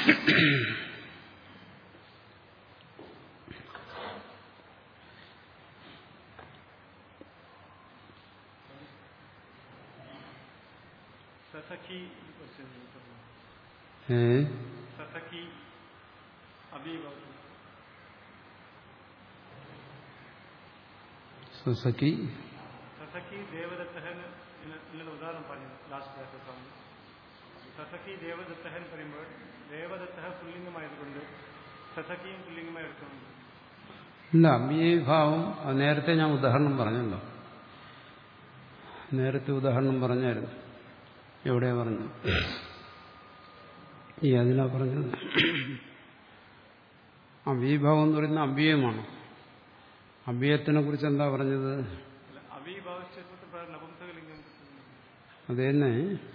സസഖി കുറച്ച് പറഞ്ഞു. ഏ സസഖി അബീബാബു സുസഖി സസഖി ദേവദത്തഹൻ എന്നുള്ള ഉദാഹരണം പറഞ്ഞു ലാസ്റ്റ് ക്ലാസ് സ്വാമി സസഖി ദേവദത്തഹൻ പറയുമ്പോൾ ദേവദത്തഹ പുല്ലിംഗമായതുകൊണ്ട് സസഖിയും പുല്ലിംഗമായി എടുക്കുന്നുണ്ട് ഇല്ല അമ്പിഭാവം അത് നേരത്തെ ഞാൻ ഉദാഹരണം പറഞ്ഞല്ലോ നേരത്തെ ഉദാഹരണം പറഞ്ഞായിരുന്നു എവിടെയാ പറഞ്ഞു ഈ അതിലാ പറഞ്ഞത് അമ്പീഭാവം എന്ന് പറയുന്ന അമ്പീയമാണ് അമ്പീയത്തിനെ കുറിച്ച് എന്താ പറഞ്ഞത് അല്ല അബീഭാവശ്യത്തിൽ നപുംസകലിംഗം അത് തന്നെ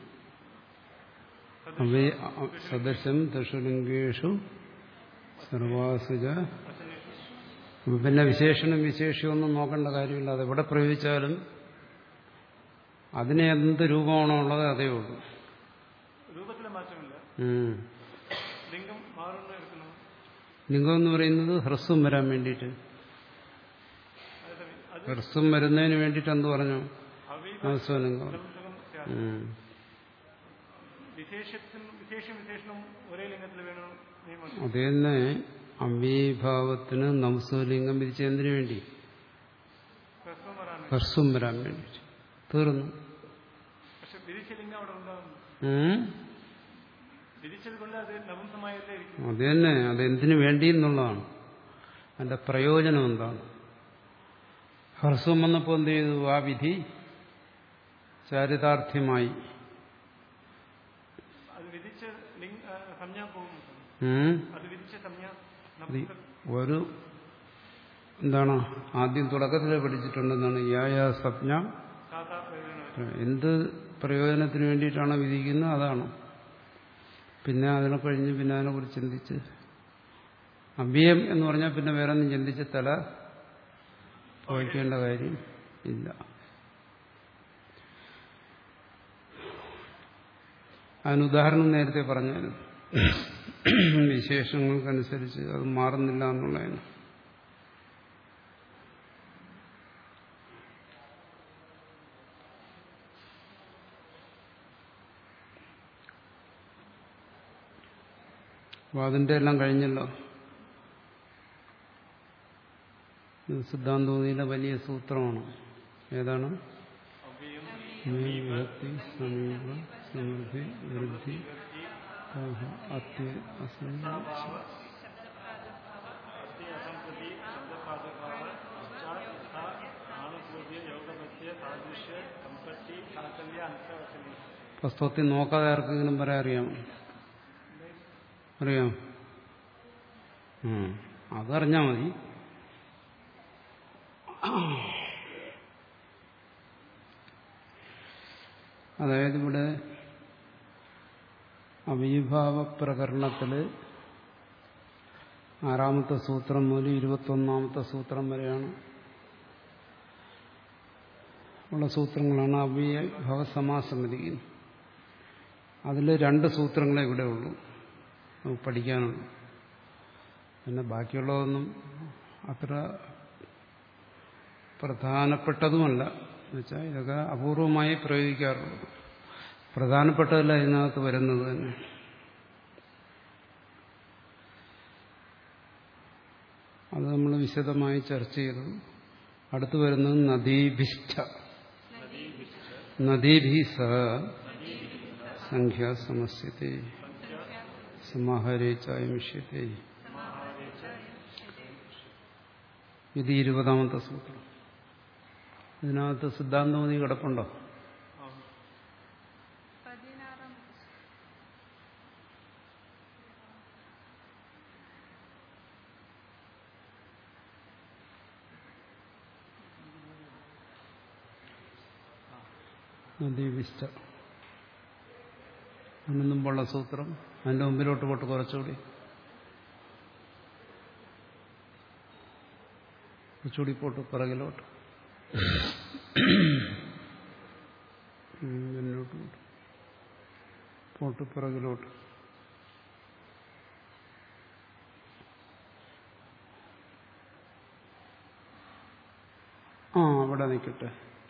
അമ്പീ സദസ്യം ദശലിംഗേഷു സർവാസുജ അപ്പൊ പിന്നെ വിശേഷണം വിശേഷമൊന്നും നോക്കേണ്ട കാര്യമില്ല അത് എവിടെ പ്രയോഗിച്ചാലും അതിന് എന്ത് രൂപമാണോ ഉള്ളത് അതേ ഉള്ളൂ രൂപത്തിലെ മാറ്റമില്ല ഉം. ലിംഗം മാറുന്ന എടുക്കുന്നു ലിംഗം എന്ന് പറയുന്നത് ഹ്രസ്വം വരാൻ വേണ്ടിയിട്ട് അതേസമയം അത് ഹ്രസ്വം വരുന്നതിന് വേണ്ടിയിട്ട് എന്ത് പറഞ്ഞു അവീവ ഹ്രസ്വലിംഗം നപുംസകം സ്യാത്. ഉം. വിശേഷത്തിനും വിശേഷം വിശേഷണവും ഒരേ ലിംഗത്തിൽ വേണം നിയമം അത് തന്നെ അമ്പീഭാവത്തിന് നവസ്വലിംഗം വിധിച്ച എന്തിനു വേണ്ടി ഹ്രസ്വം വരാൻ വേണ്ടി. ഹ്രസ്വം വരാൻ വേണ്ടിയിട്ട് തീർന്നു പക്ഷെ വിധിച്ച ലിംഗം അവിടെ ഉണ്ടാകുന്നു ഉം. വിധിച്ചത് കൊണ്ട് അത് നപുംസമായല്ലേ ഇരിക്കും അത് തന്നെ അതെന്തിനു വേണ്ടി എന്നുള്ളതാണ് അതിന്റെ പ്രയോജനം എന്താണ് ഹ്രസ്വം വന്നപ്പോൾ എന്ത് ചെയ്തു ആ വിധി ചാരിതാർത്ഥ്യമായി അത് വിധിച്ച ലിംഗ ആ, സംജ്ഞ പോകുന്നു ഉം. അത് വിധിച്ച സംജ്ഞ അത് നപുംസക ഒരു എന്താണ് ആദ്യം തുടക്കത്തിൽ പഠിച്ചിട്ടുണ്ടെന്നാണ് യായ സപ്ന സാധാ പ്രയോജനം എന്ത് പ്രയോജനത്തിന് വേണ്ടിയിട്ടാണ് വിധിക്കുന്നത് അതാണ് പിന്നെ അതിനെ കഴിഞ്ഞ് പിന്നെ അതിനെക്കുറിച്ച് ചിന്തിച്ച് അഭ്യം എന്ന് പറഞ്ഞാൽ പിന്നെ വേറെ ഒന്നും ചിന്തിച്ച് തല പോയിക്കേണ്ട കാര്യം ഇല്ല അതിന് ഉദാഹരണം നേരത്തെ പറഞ്ഞായിരുന്നു വിശേഷങ്ങൾക്കനുസരിച്ച് അത് മാറുന്നില്ല എന്നുള്ളതിന് അപ്പോൾ അതിൻ്റെ എല്ലാം കഴിഞ്ഞല്ലോ ഇത് സിദ്ധാന്തോതിയിലെ വലിയ സൂത്രമാണ് ഏതാണ് അവ്യയം വിഭക്തി സമീപ സമൃദ്ധി വൃദ്ധി ആഹ, അത്യ അസംഖ്യ അസ്ഥി അസംപ്രതി ശബ്ദപാദഭാവ പശ്ചാത് യഥാ ആണപൂർവ്യ യോഗപത്യ സാദൃശ്യ സമ്പത്തി സാകല്യ അന്തവസനി പുസ്തകത്തിൽ നോക്കാതെ ആർക്കെങ്കിലും പറയാൻ അറിയാമോ അറിയാം ഉം. അതറിഞ്ഞാൽ മതി അതായത് ഇവിടെ അവിഭാവ പ്രകരണത്തിൽ ആറാമത്തെ സൂത്രം മുതൽ ഇരുപത്തൊന്നാമത്തെ സൂത്രം വരെയാണ് ഉള്ള സൂത്രങ്ങളാണ് അവിഭാവ സമാസമിതിക്കുന്നത് അതിൽ രണ്ട് സൂത്രങ്ങളെ ഇവിടെ ഉള്ളൂ നമുക്ക് പഠിക്കാനുള്ളൂ പിന്നെ ബാക്കിയുള്ളതൊന്നും അത്ര പ്രധാനപ്പെട്ടതുമല്ല എന്നുവെച്ചാൽ ഇതൊക്കെ അപൂർവമായി പ്രയോഗിക്കാറുള്ളൂ പ്രധാനപ്പെട്ടതല്ല ഇതിനകത്ത് വരുന്നത് തന്നെ അത് നമ്മൾ വിശദമായി ചർച്ച ചെയ്തു അടുത്തു വരുന്നത് നദീഭിഷ്ട നദീഭി സഹ സംഖ്യ സമസ്യത്തെ സമാഹരേച്ചായുഷ്യത്തെ ഇത് ഇരുപതാമത്തെ സൂത്രം ഇതിനകത്ത് സിദ്ധാന്തമതി കിടപ്പുണ്ടോ പതിനാറാം നദീവിഷ്ട അതിന് മുമ്പുള്ള സൂത്രം അതിന്റെ മുമ്പിലോട്ട് പോട്ട് കുറച്ചുകൂടി കുറച്ചുകൂടി പോട്ട് പിറകിലോട്ട് ഉം, മുന്നോട്ട് പോട്ട് പോട്ട് പിറകിലോട്ട് അവിടെ നിൽക്കട്ടെ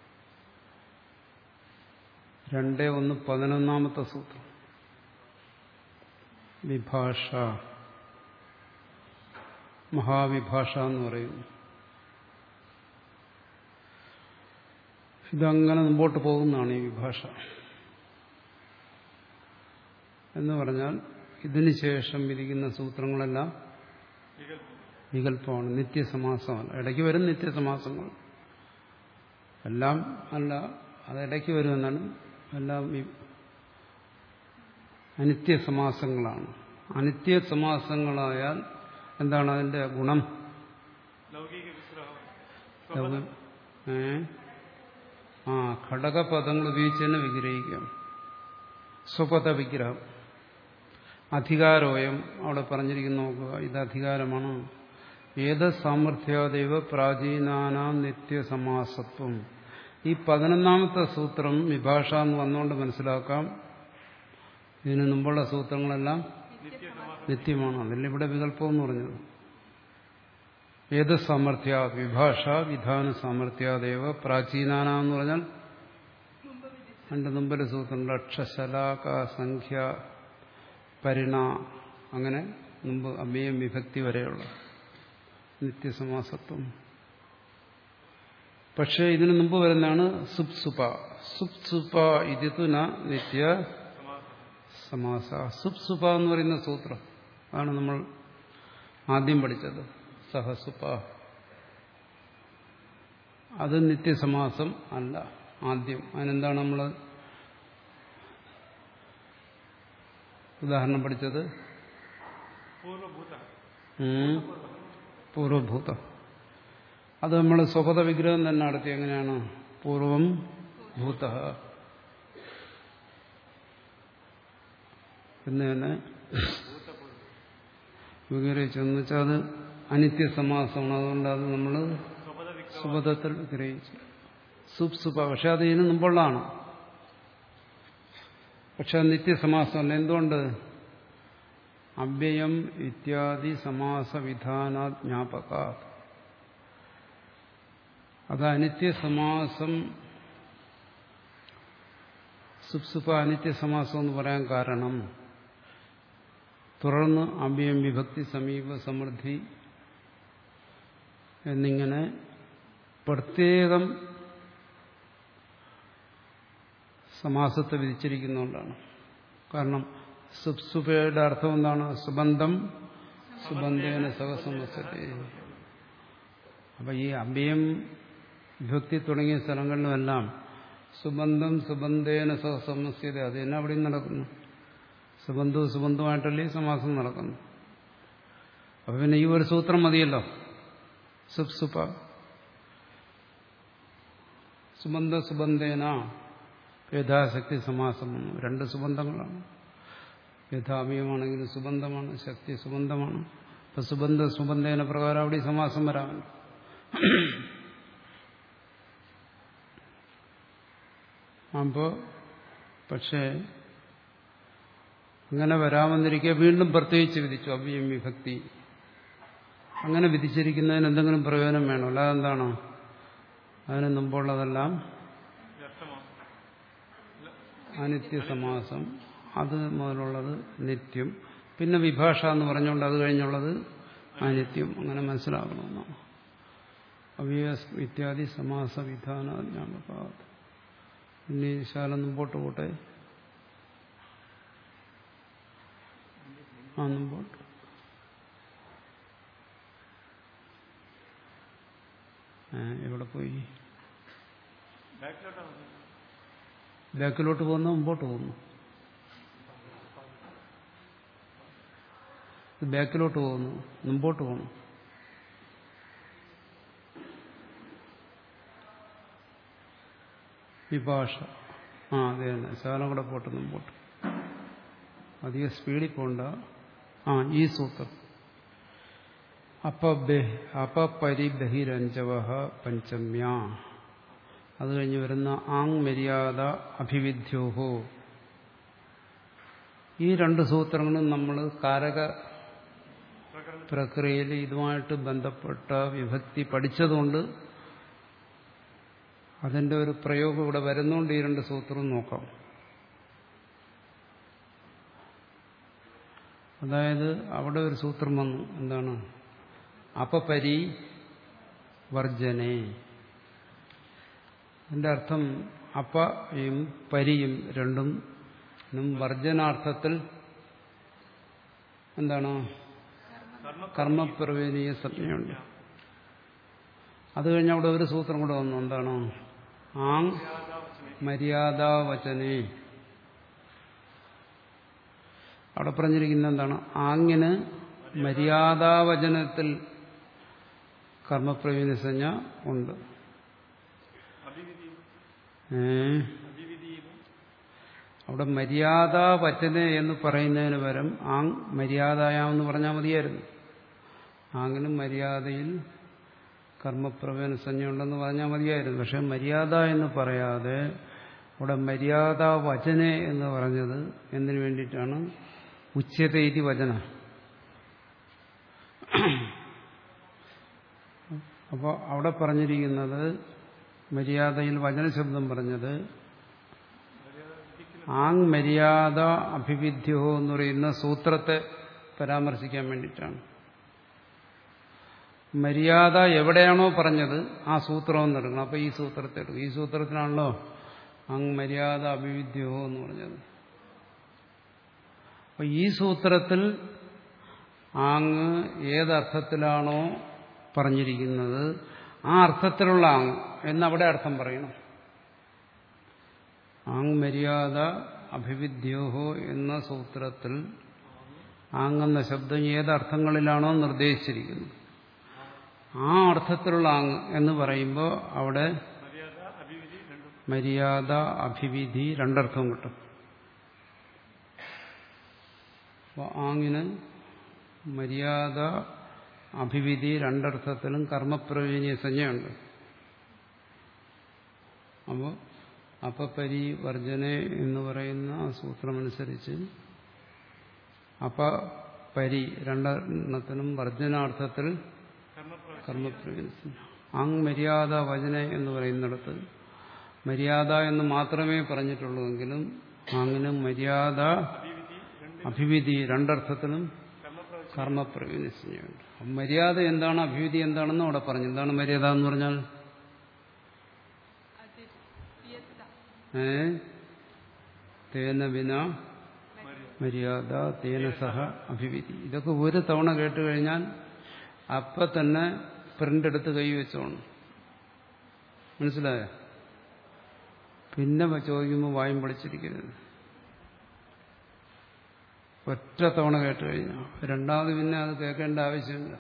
രണ്ട് ഒന്ന് പതിനൊന്നാമത്തെ സൂത്രം വിഭാഷ മഹാവിഭാഷ എന്ന് പറയുന്നു ഇതങ്ങനെ മുമ്പോട്ട് പോകുന്നതാണ് ഈ വിഭാഷ എന്ന് പറഞ്ഞാൽ ഇതിന് ശേഷം വിധിക്കുന്ന സൂത്രങ്ങളെല്ലാം വികല്പം വികല്പമാണ് നിത്യസമാസമല്ല ഇടയ്ക്ക് വരും നിത്യസമാസങ്ങൾ എല്ലാം അല്ല അത് ഇടയ്ക്ക് വരുമെന്നാണ് എല്ലാം വി- അനിത്യസമാസങ്ങളാണ് അനിത്യസമാസങ്ങളായാൽ എന്താണ് അതിന്റെ ഗുണം ലൗകിക വിഗ്രഹം ലൗക- ഏ ആ ഘടകപദങ്ങൾ ഉപയോഗിച്ച് തന്നെ വിഗ്രഹിക്കാം സ്വപദ വിഗ്രഹം അധികാരോയം അവിടെ പറഞ്ഞിരിക്കുന്ന നോക്കുക ഇത് അധികാരമാണ് ഏത് സാമർഥ്യാദൈവ പ്രാചീനാനാം നിത്യസമാസത്വം ഈ പതിനൊന്നാമത്തെ സൂത്രം വിഭാഷ എന്ന് വന്നുകൊണ്ട് മനസ്സിലാക്കാം ഇതിനു മുമ്പുള്ള സൂത്രങ്ങളെല്ലാം നിത്യസമാസം നിത്യമാണ് അതല്ല ഇവിടെ വികല്പം എന്ന് പറഞ്ഞത് ഏത് സാമർഥ്യ വിഭാഷ വിധാന സാമർഥ്യാദേവ പ്രാചീനാന എന്ന് പറഞ്ഞാൽ രണ്ട് മുമ്പിലെ സൂത്രം ലക്ഷശലാക സംഖ്യ പരിണ അങ്ങനെ മുമ്പ് അമ്മയും വിഭക്തി വരെയുള്ള നിത്യസമാസത്വം പക്ഷേ ഇതിനു മുമ്പ് വരുന്നതാണ് സുപ്സുപ സുപ്സുപ ഇതിതു ന നിത്യ സമാസം സമാസ സുപ്സുപ എന്ന് പറയുന്ന സൂത്രം അതാണ് നമ്മൾ ആദ്യം പഠിച്ചത് സഹസുപ അത് നിത്യസമാസം അല്ല ആദ്യം അതിനെന്താണ് നമ്മൾ ഉദാഹരണം പഠിച്ചത് പൂർവഭൂത ഉം. പൂർവഭൂത അത് നമ്മൾ സ്വപത വിഗ്രഹം തന്നെ നടത്തി എങ്ങനെയാണ് പൂർവം ഭൂത എന്ന് തന്നെ വിഗ്രഹിച്ചെന്ന് വെച്ചാൽ അത് അനിത്യസമാസമാണ് അതുകൊണ്ട് അത് നമ്മൾ സ്വപദ വിഗ്രഹം സുപഥത്തിൽ വിഗ്രഹിച്ചു സുപ് സുപ പക്ഷെ അത് ഇതിന് മുമ്പുള്ളതാണ് പക്ഷെ അത് നിത്യസമാസമല്ല എന്തുകൊണ്ട് അവ്യയം ഇത്യാദി സമാസ വിധാനാ ജ്ഞാപക അത് അനിത്യസമാസം സുപ്സുപ അനിത്യസമാസം എന്ന് പറയാൻ കാരണം തുടർന്ന് അവ്യയം വിഭക്തി സമീപ സമൃദ്ധി എന്നിങ്ങനെ പ്രത്യേകം സമാസത്തെ വിധിച്ചിരിക്കുന്നതുകൊണ്ടാണ് കാരണം സുപ്സുപയുടെ അർത്ഥം എന്താണ് സുബന്ധം സുബന്ധേന സഹസമസ്യത്തെ അപ്പൊ ഈ അഭയം വിഭക്തി തുടങ്ങിയ സ്ഥലങ്ങളിലുമെല്ലാം സുബന്ധം സുബന്ധേന സഹസമസ്യത അത് തന്നെ അവിടെയും നടക്കുന്നു സുബന്ധവും സുബന്ധമായിട്ടല്ലേ ഈ സമാസം നടക്കുന്നു അപ്പൊ പിന്നെ ഈ ഒരു സൂത്രം മതിയല്ലോ സുപ്സുപ സുബന്ധ സുബന്ധേന യഥാശക്തി സമാസം വന്നു രണ്ട് സുബന്ധങ്ങളാണ് യഥാമയമാണെങ്കിലും സുബന്ധമാണ് ശക്തി സുബന്ധമാണ് അപ്പൊ സുബന്ധ സുബന്ധേന പ്രകാരം അവിടെ ഈ സമാസം വരാമല്ലോ അപ്പോ പക്ഷേ അങ്ങനെ വരാമെന്നിരിക്കെ വീണ്ടും പ്രത്യേകിച്ച് വിധിച്ചു അവ്യം വിഭക്തി അങ്ങനെ വിധിച്ചിരിക്കുന്നതിന് എന്തെങ്കിലും പ്രയോജനം വേണം അല്ലാതെ എന്താണ് അതിന് മുമ്പുള്ളതെല്ലാം വ്യർത്ഥമാണ് അനിത്യസമാസം അത് മുതലുള്ളത് നിത്യം പിന്നെ വിഭാഷ എന്ന് പറഞ്ഞുകൊണ്ട് അത് കഴിഞ്ഞുള്ളത് അനിത്യം അങ്ങനെ മനസ്സിലാക്കണമെന്നാണ് അവ്യയ ഇത്യാദി സമാസ വിധാന ജ്ഞാപക ഇനി ശാലം മുമ്പോട്ട് പോട്ടെ ആ മുമ്പോട്ട് ഏ, എവിടെ പോയി ബാക്കിലോട്ടാണ് ബാക്കിലോട്ട് പോകുന്ന മുമ്പോട്ട് പോകുന്നു ഇത് ബാക്കിലോട്ട് പോകുന്നു മുമ്പോട്ട് പോകുന്നു വിഭാഷ ആ അതെ തന്നെ ശാലം കൂടെ പോട്ട് മുമ്പോട്ട് അധികം സ്പീഡിൽ പോണ്ട ആ ഈ സൂത്രം അപപരിബഹിരഞ്ജവ പഞ്ചമ്യ അത് കഴിഞ്ഞ് വരുന്ന ആങ് മര്യാദ അഭിവിദ്യോഹോ ഈ രണ്ട് സൂത്രങ്ങളും നമ്മൾ കാരക പ്രകരണം പ്രക്രിയയിൽ ഇതുമായിട്ട് ബന്ധപ്പെട്ട വിഭക്തി പഠിച്ചതുകൊണ്ട് അതിന്റെ ഒരു പ്രയോഗം ഇവിടെ വരുന്നുണ്ട് ഈ രണ്ട് സൂത്രവും നോക്കാം അതായത് അവിടെ ഒരു സൂത്രം വന്നു എന്താണ് അപപരി വർജനെ അതിന്റെ അർത്ഥം അപ്പയും പരിയും രണ്ടും വർജനാർത്ഥത്തിൽ എന്താണ് കർമ്മപ്രവേനീയ സംജ്ഞയുണ്ട് അത് കഴിഞ്ഞ് അവിടെ ഒരു സൂത്രം കൂടെ വന്നു എന്താണ് ആങ് മര്യാദാവചനെ അവിടെ പറഞ്ഞിരിക്കുന്ന എന്താണ് ആങ്ങിന് മര്യാദാവചനത്തിൽ കർമ്മപ്രവീണ സംജ്ഞ ഉണ്ട് അഭിവിധിയും ഏ അഭിവിധിയും അവിടെ മര്യാദാവചന എന്ന് പറയുന്നതിന് പകരം ആങ് മര്യാദയാമെന്ന് പറഞ്ഞാൽ മതിയായിരുന്നു ആങ്ങിനും മര്യാദയിൽ കർമ്മപ്രവേന സംജ്ഞയുണ്ടെന്ന് പറഞ്ഞാൽ മതിയായിരുന്നു പക്ഷെ മര്യാദ എന്ന് പറയാതെ അവിടെ മര്യാദ വചന എന്ന് പറഞ്ഞത് എന്തിനു വേണ്ടിയിട്ടാണ് ഉച്ചത ഇതി വചന അപ്പോൾ അവിടെ പറഞ്ഞിരിക്കുന്നത് മര്യാദയിൽ വചനശബ്ദം പറഞ്ഞത് ആങ് മര്യാദ അഭിവിദ്യോ എന്ന് പറയുന്ന സൂത്രത്തെ പരാമർശിക്കാൻ വേണ്ടിയിട്ടാണ് മര്യാദ എവിടെയാണോ പറഞ്ഞത് ആ സൂത്രം ഒന്ന് എടുക്കണം അപ്പൊ ഈ സൂത്രത്തെ എടുക്കും ഈ സൂത്രത്തിനാണല്ലോ അങ് മര്യാദ അഭിവിദ്യോ എന്ന് പറഞ്ഞത് അപ്പൊ ഈ സൂത്രത്തിൽ ആങ് ഏതർത്ഥത്തിലാണോ പറഞ്ഞിരിക്കുന്നത് ആ അർത്ഥത്തിലുള്ള ആങ് എന്നവിടെ അർത്ഥം പറയണം ആങ് മര്യാദ അഭിവിദ്യോഹോ എന്ന സൂത്രത്തിൽ ആങ്ങെന്ന ശബ്ദം ഏതർത്ഥങ്ങളിലാണോ നിർദ്ദേശിച്ചിരിക്കുന്നത് ആ അർത്ഥത്തിലുള്ള ആങ് എന്ന് പറയുമ്പോൾ അവിടെ മര്യാദ അഭിവിധി രണ്ടും മര്യാദ അഭിവിധി രണ്ടർത്ഥം കിട്ടും അപ്പോൾ ആങ്ങിന് മര്യാദ അഭിവിധി രണ്ടർത്ഥത്തിലും കർമ്മപ്രവീണ്യ സംജ്ഞയുണ്ട് അപ്പോൾ അപ്പപരി വർജനെ എന്ന് പറയുന്ന ആ സൂത്രമനുസരിച്ച് അപ പരി രണ്ടെണ്ണത്തിനും വർജനാർത്ഥത്തിൽ കർമ്മപ്രവൃത്തി കർമ്മപ്രവീണ അങ് മര്യാദ വചന എന്ന് പറയുന്നിടത്ത് മര്യാദ എന്ന് മാത്രമേ പറഞ്ഞിട്ടുള്ളൂവെങ്കിലും അങ്ങിന് മര്യാദ അഭിവിധി രണ്ട് അഭിവിധി രണ്ടർത്ഥത്തിലും കർമ്മപ്രവൃത്തി കർമ്മപ്രവീണയുണ്ട് അപ്പം മര്യാദ എന്താണ് അഭിവിധി എന്താണെന്ന് അവിടെ പറഞ്ഞു എന്താണ് മര്യാദ എന്ന് പറഞ്ഞാൽ ഏ തേന വിന മര്യാദ തേന സഹ അഭിവിധി ഇതൊക്കെ ഒരു തവണ കേട്ട് കഴിഞ്ഞാൽ അപ്പൊ തന്നെ പ്രിന്റ് എടുത്ത് കൈവച്ചോണം മനസ്സിലായോ പിന്നെ ചോദിക്കുമ്പോൾ വായും പൊളിച്ചിരിക്കരുത് ഒറ്റ തവണ കേട്ട് കഴിഞ്ഞാൽ രണ്ടാമത് പിന്നെ അത് കേൾക്കേണ്ട ആവശ്യമില്ല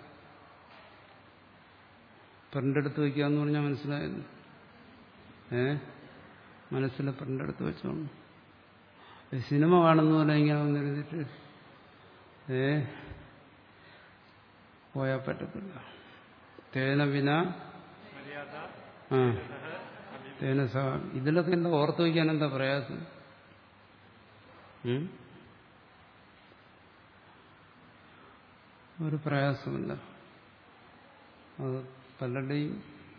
പ്രിന്റ് എടുത്ത് വയ്ക്കാന്ന് പറഞ്ഞാൽ മനസ്സിലായത് ഏ മനസ്സിൽ പ്രിന്റ് എടുത്ത് വെച്ചോണം ഈ സിനിമ കാണുന്ന പോലെ ഇങ്ങനെ വന്നിരുന്നിട്ട് ഏ പോയാൽ പറ്റത്തില്ല തേന വിന മര്യാദ ആ തേന സഹ ഇതിലൊക്കെ എന്താ ഓർത്തു വയ്ക്കാൻ എന്താ പ്രയാസം ഉം? ഒരു പ്രയാസമില്ല അത് പലരുടെയും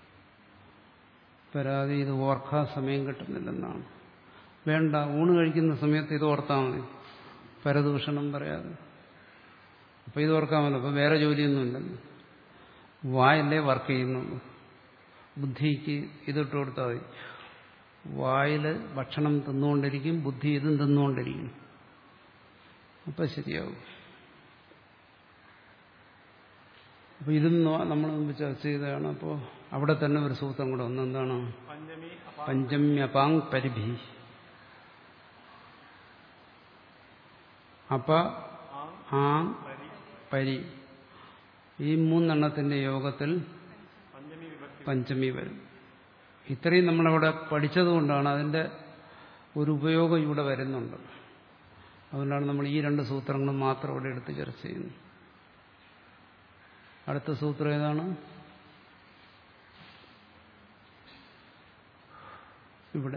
പരാതി ഇത് ഓർക്കാൻ സമയം കിട്ടുന്നില്ലെന്നാണ് വേണ്ട ഊണ് കഴിക്കുന്ന സമയത്ത് ഇത് ഓർത്താൽ മതി പരദൂഷണം പറയാതെ അപ്പൊ ഇത് ഓർക്കാമല്ലോ അപ്പൊ വേറെ ജോലിയൊന്നുമില്ലല്ലോ വായല്ലേ വർക്ക് ചെയ്യുന്നുള്ളൂ ബുദ്ധിക്ക് ഇതിട്ട് കൊടുത്താൽ മതി വായിൽ ഭക്ഷണം തിന്നുകൊണ്ടിരിക്കും ബുദ്ധി ഇതും തിന്നുകൊണ്ടിരിക്കും അപ്പം ശരിയാവും അപ്പോൾ ഇതും നമ്മൾ മുമ്പ് ചർച്ച ചെയ്തതാണ് അപ്പോൾ അവിടെ തന്നെ ഒരു സൂത്രം കൂടെ ഒന്ന് എന്താണ് പഞ്ചമി അപാ പഞ്ചമ്യപാങ് പരിഭി അപ്പ ആങ് ആങ് പരി പരി ഈ മൂന്നെണ്ണത്തിന്റെ യോഗത്തിൽ പഞ്ചമി വിഭക്തി പഞ്ചമി വരും ഇത്രയും നമ്മളവിടെ പഠിച്ചതുകൊണ്ടാണ് അതിന്റെ ഒരു ഉപയോഗം ഇവിടെ വരുന്നുണ്ട് അതുകൊണ്ടാണ് നമ്മൾ ഈ രണ്ട് സൂത്രങ്ങളും മാത്രം ഇവിടെ എടുത്ത് ചർച്ച ചെയ്യുന്നത് അടുത്ത സൂത്രം ഏതാണ് ഇവിടെ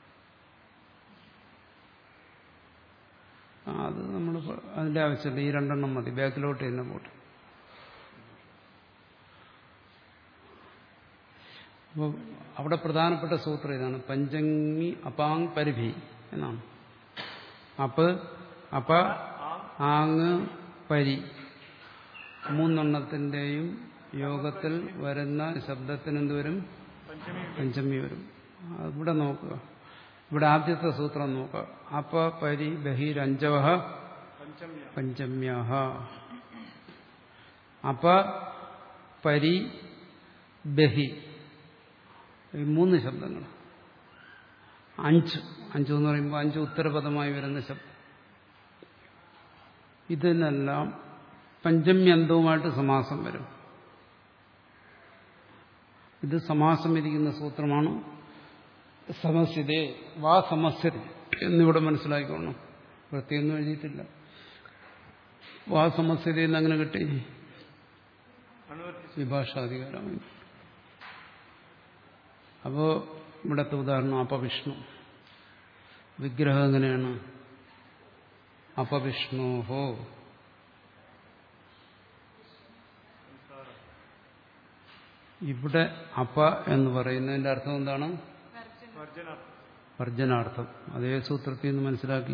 ആ, അത് നമ്മൾ അതിന്റെ ആവശ്യമില്ല ഈ രണ്ടെണ്ണം മതി ബാക്കിലോട്ട് തന്നെ പോട്ടെ അപ്പോൾ അവിടെ പ്രധാനപ്പെട്ട സൂത്രം ഇതാണ് പഞ്ചങ്ങി അപാങ് പരിഭി എന്നാണ് അപ്പ് അപ ആങ് പരി മൂന്നെണ്ണത്തിന്റെയും യോഗത്തിൽ വരുന്ന ശബ്ദത്തിന് എന്തുവരും പഞ്ചമി പഞ്ചമി വരും ഇവിടെ നോക്കുക ഇവിടെ ആദ്യത്തെ സൂത്രം നോക്കുക അപ പരി ബഹിരഞ്ചവ പഞ്ചമ്യ പഞ്ചമ്യ അപ പരി ബഹി ഈ മൂന്ന് ശബ്ദങ്ങൾ അഞ്ച് അഞ്ച് എന്ന് പറയുമ്പോൾ അഞ്ച് ഉത്തരപദമായി വരുന്ന ശബ്ദം ഇതിനെല്ലാം പഞ്ചമ്യന്തവുമായിട്ട് സമാസം വരും ഇത് സമാസം ഇരിക്കുന്ന സൂത്രമാണ് സമസ്യതേ വാ സമസ്യത എന്നിവിടെ മനസ്സിലാക്കിക്കോണം വൃത്തിയൊന്നും എഴുതിയിട്ടില്ല വാ സമസ്യത എന്ന് അങ്ങനെ കിട്ടി അനുവർത്തിച്ച് വിഭാഷാധികാരമായി അപ്പോ ഇവിടത്തെ ഉദാഹരണം അപവിഷ്ണു വിഗ്രഹം എങ്ങനെയാണ് അപവിഷ്ണോഹോ സംസാരം ഇവിടെ അപ എന്ന് പറയുന്നതിന്റെ അർത്ഥം എന്താണ് വർജനാർത്ഥം വർജനാർത്ഥം അതേ സൂത്രത്തിൽ നിന്ന് മനസ്സിലാക്കി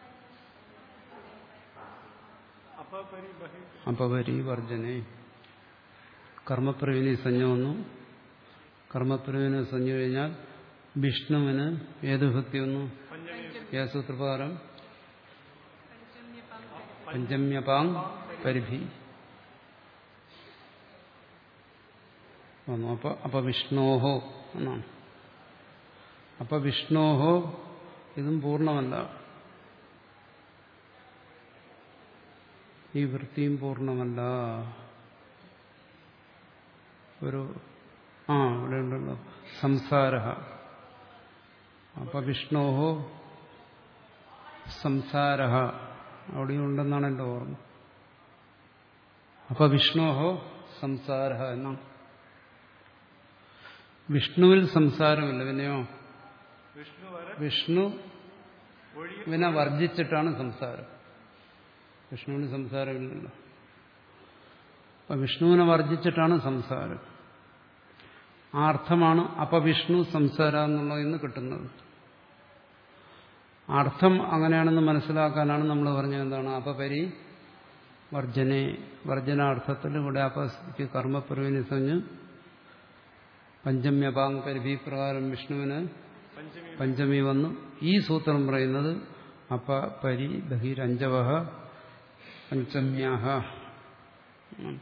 അപ പരി ബഹി അപവരി വർജനെ കർമ്മപ്രവിനി സഞ്ജ വന്നു കർമ്മപ്രവിന് സഞ്ജ കഴിഞ്ഞാൽ വിഷ്ണുവിന് ഏത് ഭക്തി വന്നു പഞ്ചമി ഏത് സൂത്രപ്രകാരം പഞ്ചമ്യപാങ് പരിഭി വന്നു അപ്പൊ അപ്പൊ വിഷ്ണോഹോ എന്നാണ് അപ്പൊ വിഷ്ണോഹോ ഇതും പൂർണ്ണമല്ല ഈ വൃത്തിയും പൂർണ്ണമല്ല ഒരു ആ ഇവിടെ ഉണ്ടല്ലോ സംസാര അപ്പൊ വിഷ്ണോഹോ സംസാര അവിടെയും ഉണ്ടെന്നാണ് എൻ്റെ ഓർമ്മ അപ്പൊ വിഷ്ണോഹോ സംസാര എന്നാണ് വിഷ്ണുവിൽ സംസാരമില്ല പിന്നെയോ വിഷ്ണു വരെ വിഷ്ണു ഒഴികെ ഇവനെ വർജിച്ചിട്ടാണ് സംസാരം വിഷ്ണുവിന് സംസാരമില്ലല്ലോ അപ്പൊ വിഷ്ണുവിനെ വർജിച്ചിട്ടാണ് സംസാരം ആ അർത്ഥമാണ് അപവിഷ്ണു സംസാര എന്നുള്ളതിൽ നിന്ന് കിട്ടുന്നത് അർത്ഥം അങ്ങനെയാണെന്ന് മനസ്സിലാക്കാനാണ് നമ്മൾ പറഞ്ഞത് എന്താണ് അപപരി വർജനെ വർജനാർത്ഥത്തിൽ ഇവിടെ അപസ്ക്ക് കർമ്മപുരവിനെ സഞ്ഞ് പഞ്ചമ്യപാങ് പരിഭി പ്രകാരം വിഷ്ണുവിന് പഞ്ചമി പഞ്ചമി വന്നു ഈ സൂത്രം പറയുന്നത് അപ പരി ബഹിരഞ്ചവ പഞ്ചമ്യാഹ ഉം.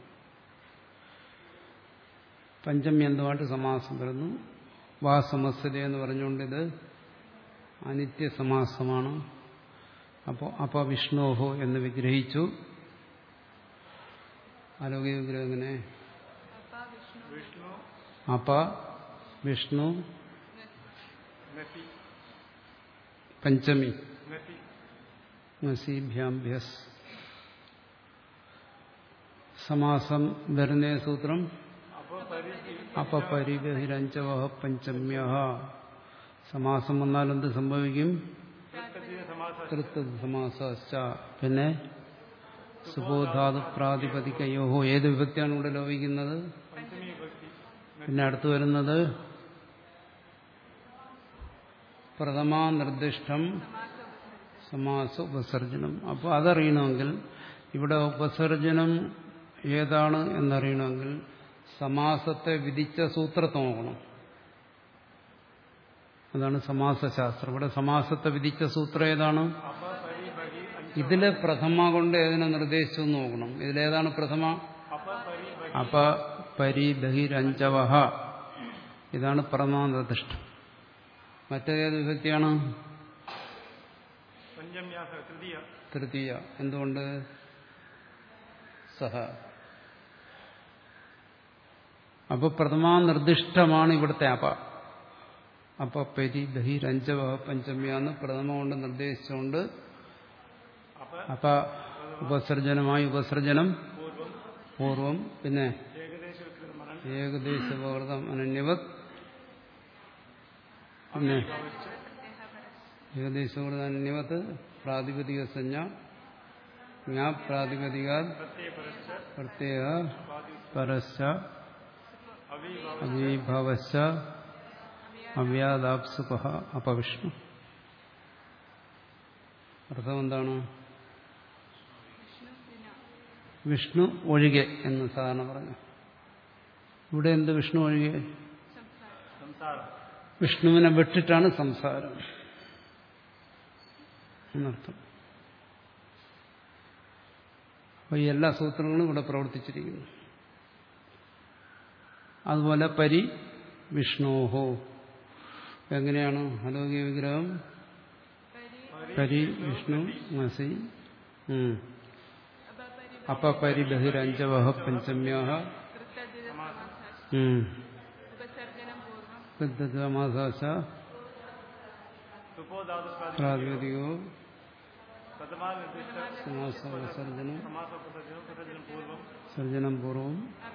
പഞ്ചമ്യന്തമായിട്ട് സമാസം വരുന്നു വാ സമസ്യത എന്ന് പറഞ്ഞുകൊണ്ട് ഇത് അനിത്യ സമാസമാണ് അപ്പോൾ അപ വിഷ്ണോഹോ എന്ന് വിഗ്രഹിച്ചു ആരോഗ്യ വിഗ്രഹം എങ്ങനെ വിഷ്ണു അപ വിഷ്ണു നഫി പഞ്ചമി നഫി നസീഭ്യാഭ്യസ് സമാസം വരുന്ന സൂത്രം അപ പരി അപപരിബഹിരഞ്ചവ പഞ്ചമ്യ സമാസം വന്നാൽ എന്ത് സംഭവിക്കും തൃപ്തജീയ സമാസ തൃത്ത് സമാസ പിന്നെ സുബോധാതു പ്രാതിപതികയോഹോ ഏത് വിഭക്തിയാണ് ഇവിടെ ലോപിക്കുന്നത് പഞ്ചമി ഭക്തി പിന്നെ അടുത്ത് വരുന്നത് പ്രഥമാ നിർദ്ദിഷ്ടം സമാസ ഉപസർജനം അപ്പോൾ അതറിയണമെങ്കിൽ ഇവിടെ ഉപസർജനം ഏതാണ് എന്നറിയണമെങ്കിൽ സമാസത്തെ വിധിച്ച സൂത്രത്തെ നോക്കണം അതാണ് സമാസശാസ്ത്രം ഇവിടെ സമാസത്തെ വിധിച്ച സൂത്രം ഏതാണ് അപ പരി ബഹി അഞ്ച ഇതിലെ പ്രഥമ കൊണ്ട് ഏതിനെ നിർദ്ദേശിച്ചു എന്ന് നോക്കണം ഇതിലേതാണ് പ്രഥമ അപ പരി ബഹി അപ പരി ബഹിരഞ്ചവഹ ഇതാണ് പ്രമാനദിഷ്ടം മറ്റേത് വിഭക്തിയാണ് പഞ്ചമ്യാസ തൃതീയ തൃതീയ എന്തുകൊണ്ട് സഹ അപ്പൊ പ്രഥമാ നിർദ്ദിഷ്ടമാണ് ഇവിടുത്തെ അപ അപ്പ പരി ബഹിരഞ്ചവ പഞ്ചമ്യാന്ന് പ്രഥമ കൊണ്ട് നിർദ്ദേശിച്ചുകൊണ്ട് അപ അപ്പ ഉപസർജനമായി ഉപസർജനം പൂർവം പൂർവം പിന്നെ ഏകദേശ വിക്രമണം ഏകദേശപകൃതം അനന്യവത് പിന്നെ ഏകദേശപകൃതം അനന്യവത് പ്രാതിപതിക സഞ്ജ ജ്ഞാ പ്രാതിപതികാൽ പ്രത്യയ പരശ്ച പ്രത്യേക പാതി പരശ്ച അവീഭാവ അവീഭാവശ്ച അവ്യാദാപ്സുപ അപവിഷ്ണു അർത്ഥം എന്താണ് വിഷ്ണു ഒഴികെ എന്ന് സാധാരണ പറഞ്ഞു ഇവിടെ എന്ത് വിഷ്ണു ഒഴികെ സംസാരം വിഷ്ണുവിനെ വിട്ടിട്ടാണ് സംസാരം എന്നർത്ഥം അപ്പൊ ഈ എല്ലാ സൂത്രങ്ങളും ഇവിടെ പ്രവർത്തിച്ചിരിക്കുന്നു അതുപോലെ പരി വിഷ്ണോഹോ എങ്ങനെയാണ് അലോകിക വിഗ്രഹം പരി വിഷ്ണു മസി ഉം. അപ്പ പരി ബഹിരഞ്ചവഹ പഞ്ചമ്യാഹ ഉം. സിദ്ധമാസാശ സുപോധാതു പ്രാതിപതികോ പ്രഥമാ നിർദ്ദിഷ്ട സമാസ വിസർജനം സമാസോപസർജനം പ്രസർജനം പൂർവം സർജനം പൂർവം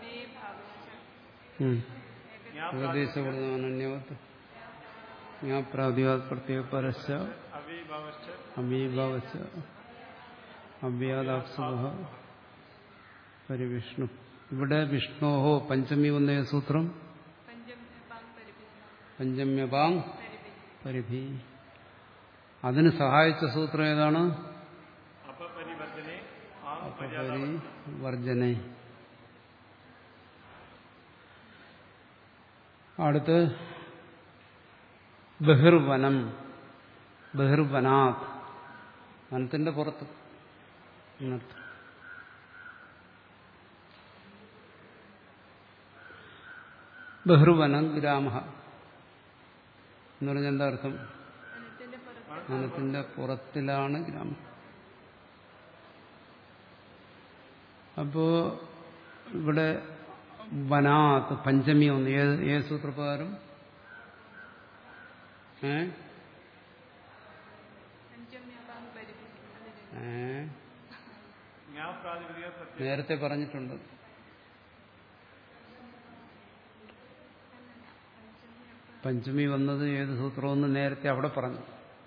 ഏകദേശപ്രധാനന്യവത് ഞാൻ പ്രാതിവാദ പ്രത്യേക പരസ്യ അവീഭാവശ്ച അമീഭാവച്ച അവ്യാദാപ്സുഭ പരിവിഷ്ണു ഇവിടെ വിഷ്ണോഹോ പഞ്ചമി വന്ന സൂത്രം പഞ്ചമ്യപാങ് പരിഭി അതിന് സഹായിച്ച സൂത്രം ഏതാണ് അപപരിവർജനെ ആം അപരി വർജനെ അടുത്ത് ബഹിർവനം ബഹിർവനാത് വനത്തിന്റെ പുറത്ത് എന്നർത്ഥം ബഹിർവനം ഗ്രാമ എന്ന് പറഞ്ഞാൽ എന്താ അർത്ഥം വനത്തിന്റെ പുറത്തിലാണ് ഗ്രാമം അപ്പോ ഇവിടെ വനാത്ത് പഞ്ചമി ഒന്ന് ഏത് ഏത് സൂത്രപ്രകാരം ഏ ഏ ഞാൻ പ്രാതിപതിക പ്രത്യേക നേരത്തെ പറഞ്ഞിട്ടുണ്ട് പഞ്ചമി വന്നത് ഏത് സൂത്രമെന്ന് നേരത്തെ അവിടെ പറഞ്ഞു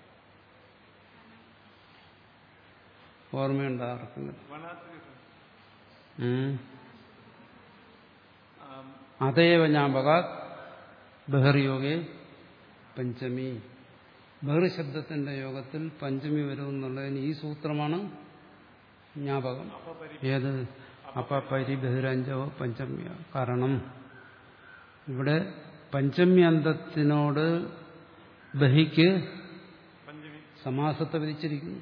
ഓർമ്മയുണ്ടോ ആർക്കെങ്കിലും വനാത്രിക ഉം. അതേവ ജ്ഞാപകാത് ബഹിർയോഗെ പഞ്ചമി ബഹിർ ശബ്ദത്തിന്റെ യോഗത്തിൽ പഞ്ചമി വരുമെന്നുള്ളതിന് ഈ സൂത്രമാണ് ജ്ഞാപകം ഏത് അപ്പ പരി ബഹിരഞ്ചവോ പഞ്ചമ്യ കാരണം ഇവിടെ പഞ്ചമി അന്തത്തിനോട് ബഹിക്ക് പഞ്ചമി സമാസത്തെ വിധിച്ചിരിക്കുന്നു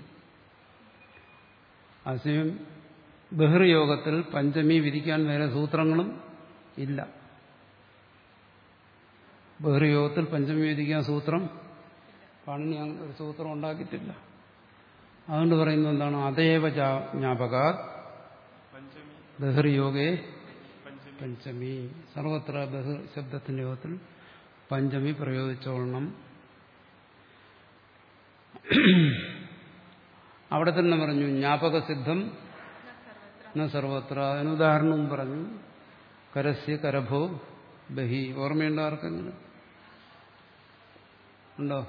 അതേസമയം ബഹിർയോഗത്തിൽ പഞ്ചമി വിധിക്കാൻ വേറെ സൂത്രങ്ങളും ഇല്ല ബഹിർയോഗത്തിൽ പഞ്ചമി വിധിക്കാൻ സൂത്രം പാണിനി അങ്ങനെ ഒരു സൂത്രം ഉണ്ടാക്കിയിട്ടില്ല അതുകൊണ്ട് പറയുന്നത് എന്താണ് അതേവ ജാ- ജ്ഞാപകാ പഞ്ചമി ബഹിർയോഗേ പഞ്ചമി പഞ്ചമി സർവത്ര ബഹിർ ശബ്ദത്തിന്റെ യോഗത്തിൽ പഞ്ചമി പ്രയോഗിച്ചോളണം അവിടെ തന്നെ പറഞ്ഞു ജ്ഞാപകസിദ്ധം ന സർവത്ര അതിന് ഉദാഹരണവും പറഞ്ഞു കരസ്യ കരഭോ ബഹി ഓർമ്മയുണ്ടോ ആർക്കെങ്കിലും ഉണ്ടോ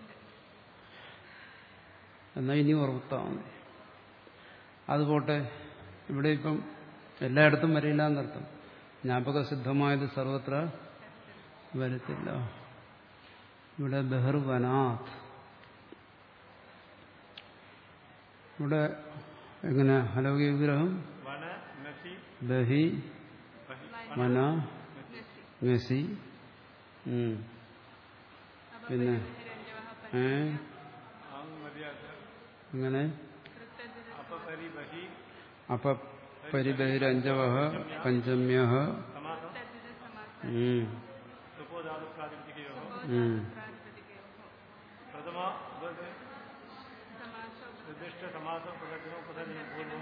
എന്നാ ഇനി ഓർത്താ മതി അതുപോട്ടെ ഇവിടെ ഇപ്പം എല്ലായിടത്തും വരില്ല എന്നർത്ഥം ജ്ഞാപകസിദ്ധമായത് സർവത്ര വരത്തില്ല ഇവിടെ ബഹിർവനാഥ് ഇവിടെ എങ്ങനെ അലൗകിക വിഗ്രഹം വന നസി ബഹി ബഹി വന മെസി ഉം. പിന്നെ ഏ ആങ് മര്യാദ അങ്ങനെ അപപരി ബഹി അപ പരിബഹിരഞ്ജവ പഞ്ചമ്യ സമാസം സുപോധാതു പ്രാതിപതികയോ പ്രഥമ ഉപസ- നിർദ്ദിഷ്ട സമാസം പ്രസർജനം പ്രസർജനം പൂർവം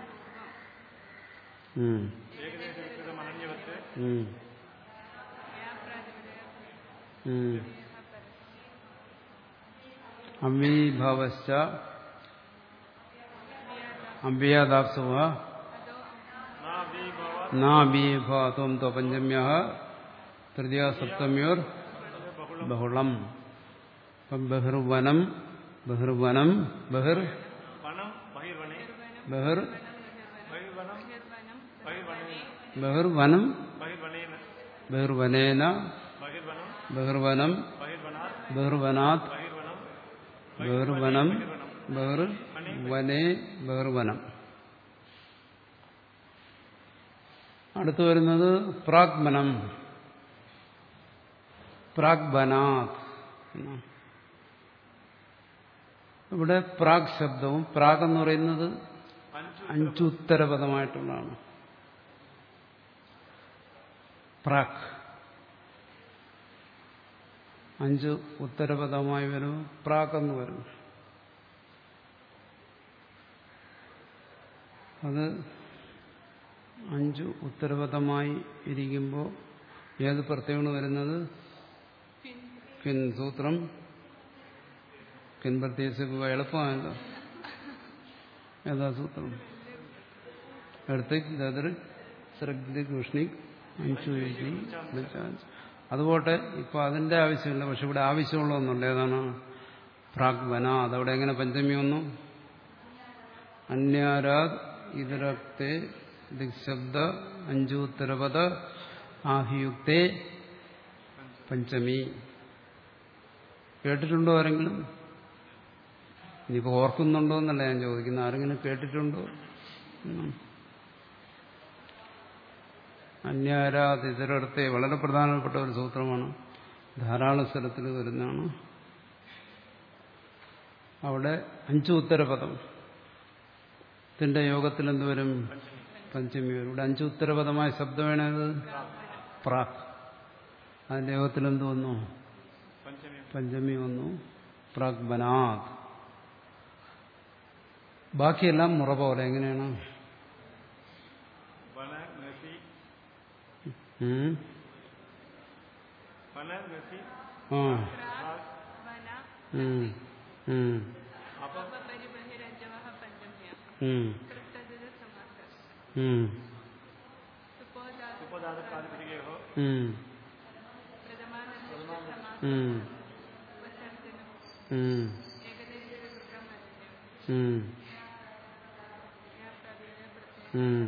ഏകദേശ വികൃതം അനന്യവത്ത് അമീഭാവശ്ച അമ്പിയാദാപ്സുവ നാ ഭീഭവ നാബീഭാത്വം തോ പഞ്ചമ്യ തൃതീയ സപ്തമ്യോർ ബഹുളം ബഹുളം അപ്പം ബഹിർവനം ബഹിർവനം ബഹിർ വനം ബഹിർവണേ ബഹിർ ബഹിർവനം ബഹിർവണേ ബഹിർവനം ബഹിർവണേന ബഹിർവനേന ബഹിർവനം ബഹിർവനം ബഹിർവനാത് ബഹിർവനാത് ബഹിർവനം ബഹിർവനം ബഹിർ വനേ ബഹിർവനം അടുത്തു വരുന്നത് പ്രാഗ്മനം പ്രാഗ്ബനാത് എന്നാണ്. ഇവിടെ പ്രാഗ് ശബ്ദവും പ്രാഗ് എന്ന് പറയുന്നത് അഞ്ചു അഞ്ചുത്തരപദമായിട്ടുള്ളതാണ് പ്രാഗ് അഞ്ച് ഉത്തരപദമായി വരും പ്രാഗ് എന്ന് വരും അത് അഞ്ചു ഉത്തരപദമായി ഇരിക്കുമ്പോൾ ഏത് പ്രത്യേകമാണ് വരുന്നത് കിൻ സൂത്രം കിൻ പ്രത്യേകിച്ച് എളുപ്പമായല്ലോ ഏതാ സൂത്രം എടുത്തേക്ക് ദദർ ശ്രദ്ധ കൃഷ്ണിക് അഞ്ചു എഴുതി അതുപോട്ടെ ഇപ്പൊ അതിന്റെ ആവശ്യമില്ല പക്ഷെ ഇവിടെ ആവശ്യമുള്ള ഒന്നുണ്ട് ഏതാണ് പ്രാഗ് വന അതവിടെ എങ്ങനെ പഞ്ചമി വന്നു അന്യാരാത് ഇതരക്തെ ദിക്ശബ്ദ അഞ്ചൂത്തരപദ ആഹിയുക്തേ പഞ്ചമി കേട്ടിട്ടുണ്ടോ ആരെങ്കിലും ഇനിയിപ്പോ ഓർക്കുന്നുണ്ടോ എന്നല്ല ഞാൻ ചോദിക്കുന്നത് ആരെങ്കിലും കേട്ടിട്ടുണ്ടോ ഉം. അന്യാരാതിതരത്തെ വളരെ പ്രധാനപ്പെട്ട ഒരു സൂത്രമാണ് ധാരാളം സ്ഥലത്തിൽ വരുന്നതാണ് അവിടെ അഞ്ചു ഉത്തരപദം ത്തിന്റെ യോഗത്തിൽ എന്തുവരും പഞ്ചമി വരും ഇവിടെ അഞ്ചു ഉത്തരപദമായ ശബ്ദമാണത് പ്രാക് അതിന്റെ യോഗത്തിൽ എന്ത് വന്നു പഞ്ചമി പഞ്ചമി വന്നു പ്രാഗ് ബനാത് ബാക്കിയെല്ലാം മുറ പോലെ എങ്ങനെയാണ് വന നസി ഉം? വന നസി ആ വന ഉം. ഉം. അപ പരിബഹിരഞ്ജവ പഞ്ചമ്യ ഉം. തൃപ്തദിത സമാസ ഉം. സുപോധാതു ഉപദാതപാതിരികയോ ഉം. പ്രഥമാനന്ദ സമാസ ഉം. ഉപസർജനം ഉം. ഏകദേശ ഗൃഹമന്യം ഉം. യാ പ്രവീണ പ്രത്യേക ഉം.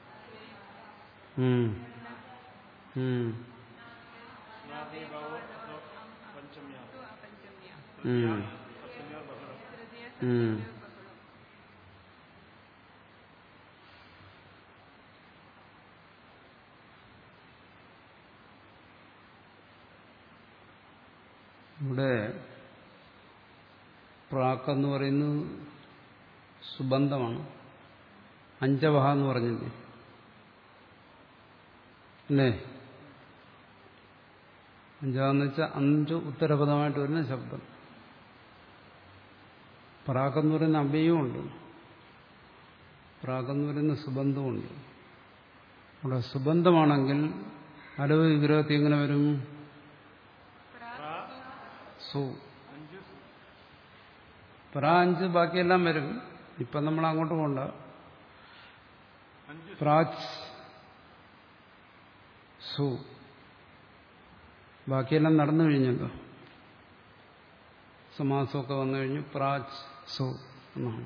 ഉം. ഉം. നാഭി ഭവോ നോ പഞ്ചമ്യ തു അപഞ്ചമ്യ ഉം. സപ്തമ്യോ ബഹുളോ തൃതീയ ഉം. സപ്തമ്യോ ബഹുളം ഇവിടെ പ്രാക്ക് എന്ന് പറയുന്നത് സുബന്ധമാണ് അഞ്ചവഹ എന്ന് പറഞ്ഞില്ലേ അല്ലേ അഞ്ചാന്ന് വെച്ചാൽ അഞ്ച് ഉത്തരപദമായിട്ട് വരുന്ന ശബ്ദം പ്രാക്ക് എന്ന് പറയുന്ന അവ്യയമുണ്ട് പ്രാക്ക് എന്ന് പറയുന്ന സുബന്ധമുണ്ട് അവിടെ സുബന്ധമാണെങ്കിൽ അലവ് വിഗ്രഹത്തിൽ എങ്ങനെ വരും പ്രാ സു അഞ്ചു പ്രാ അഞ്ച് ബാക്കിയെല്ലാം വരും ഇപ്പം നമ്മൾ അങ്ങോട്ട് പോകണ്ട അഞ്ചു പ്രാച്ച് സു ബാക്കിയെല്ലാം നടന്നു കഴിഞ്ഞല്ലോ സമാസമൊക്കെ വന്നു കഴിഞ്ഞു പ്രാച്ച് സു എന്നാണ്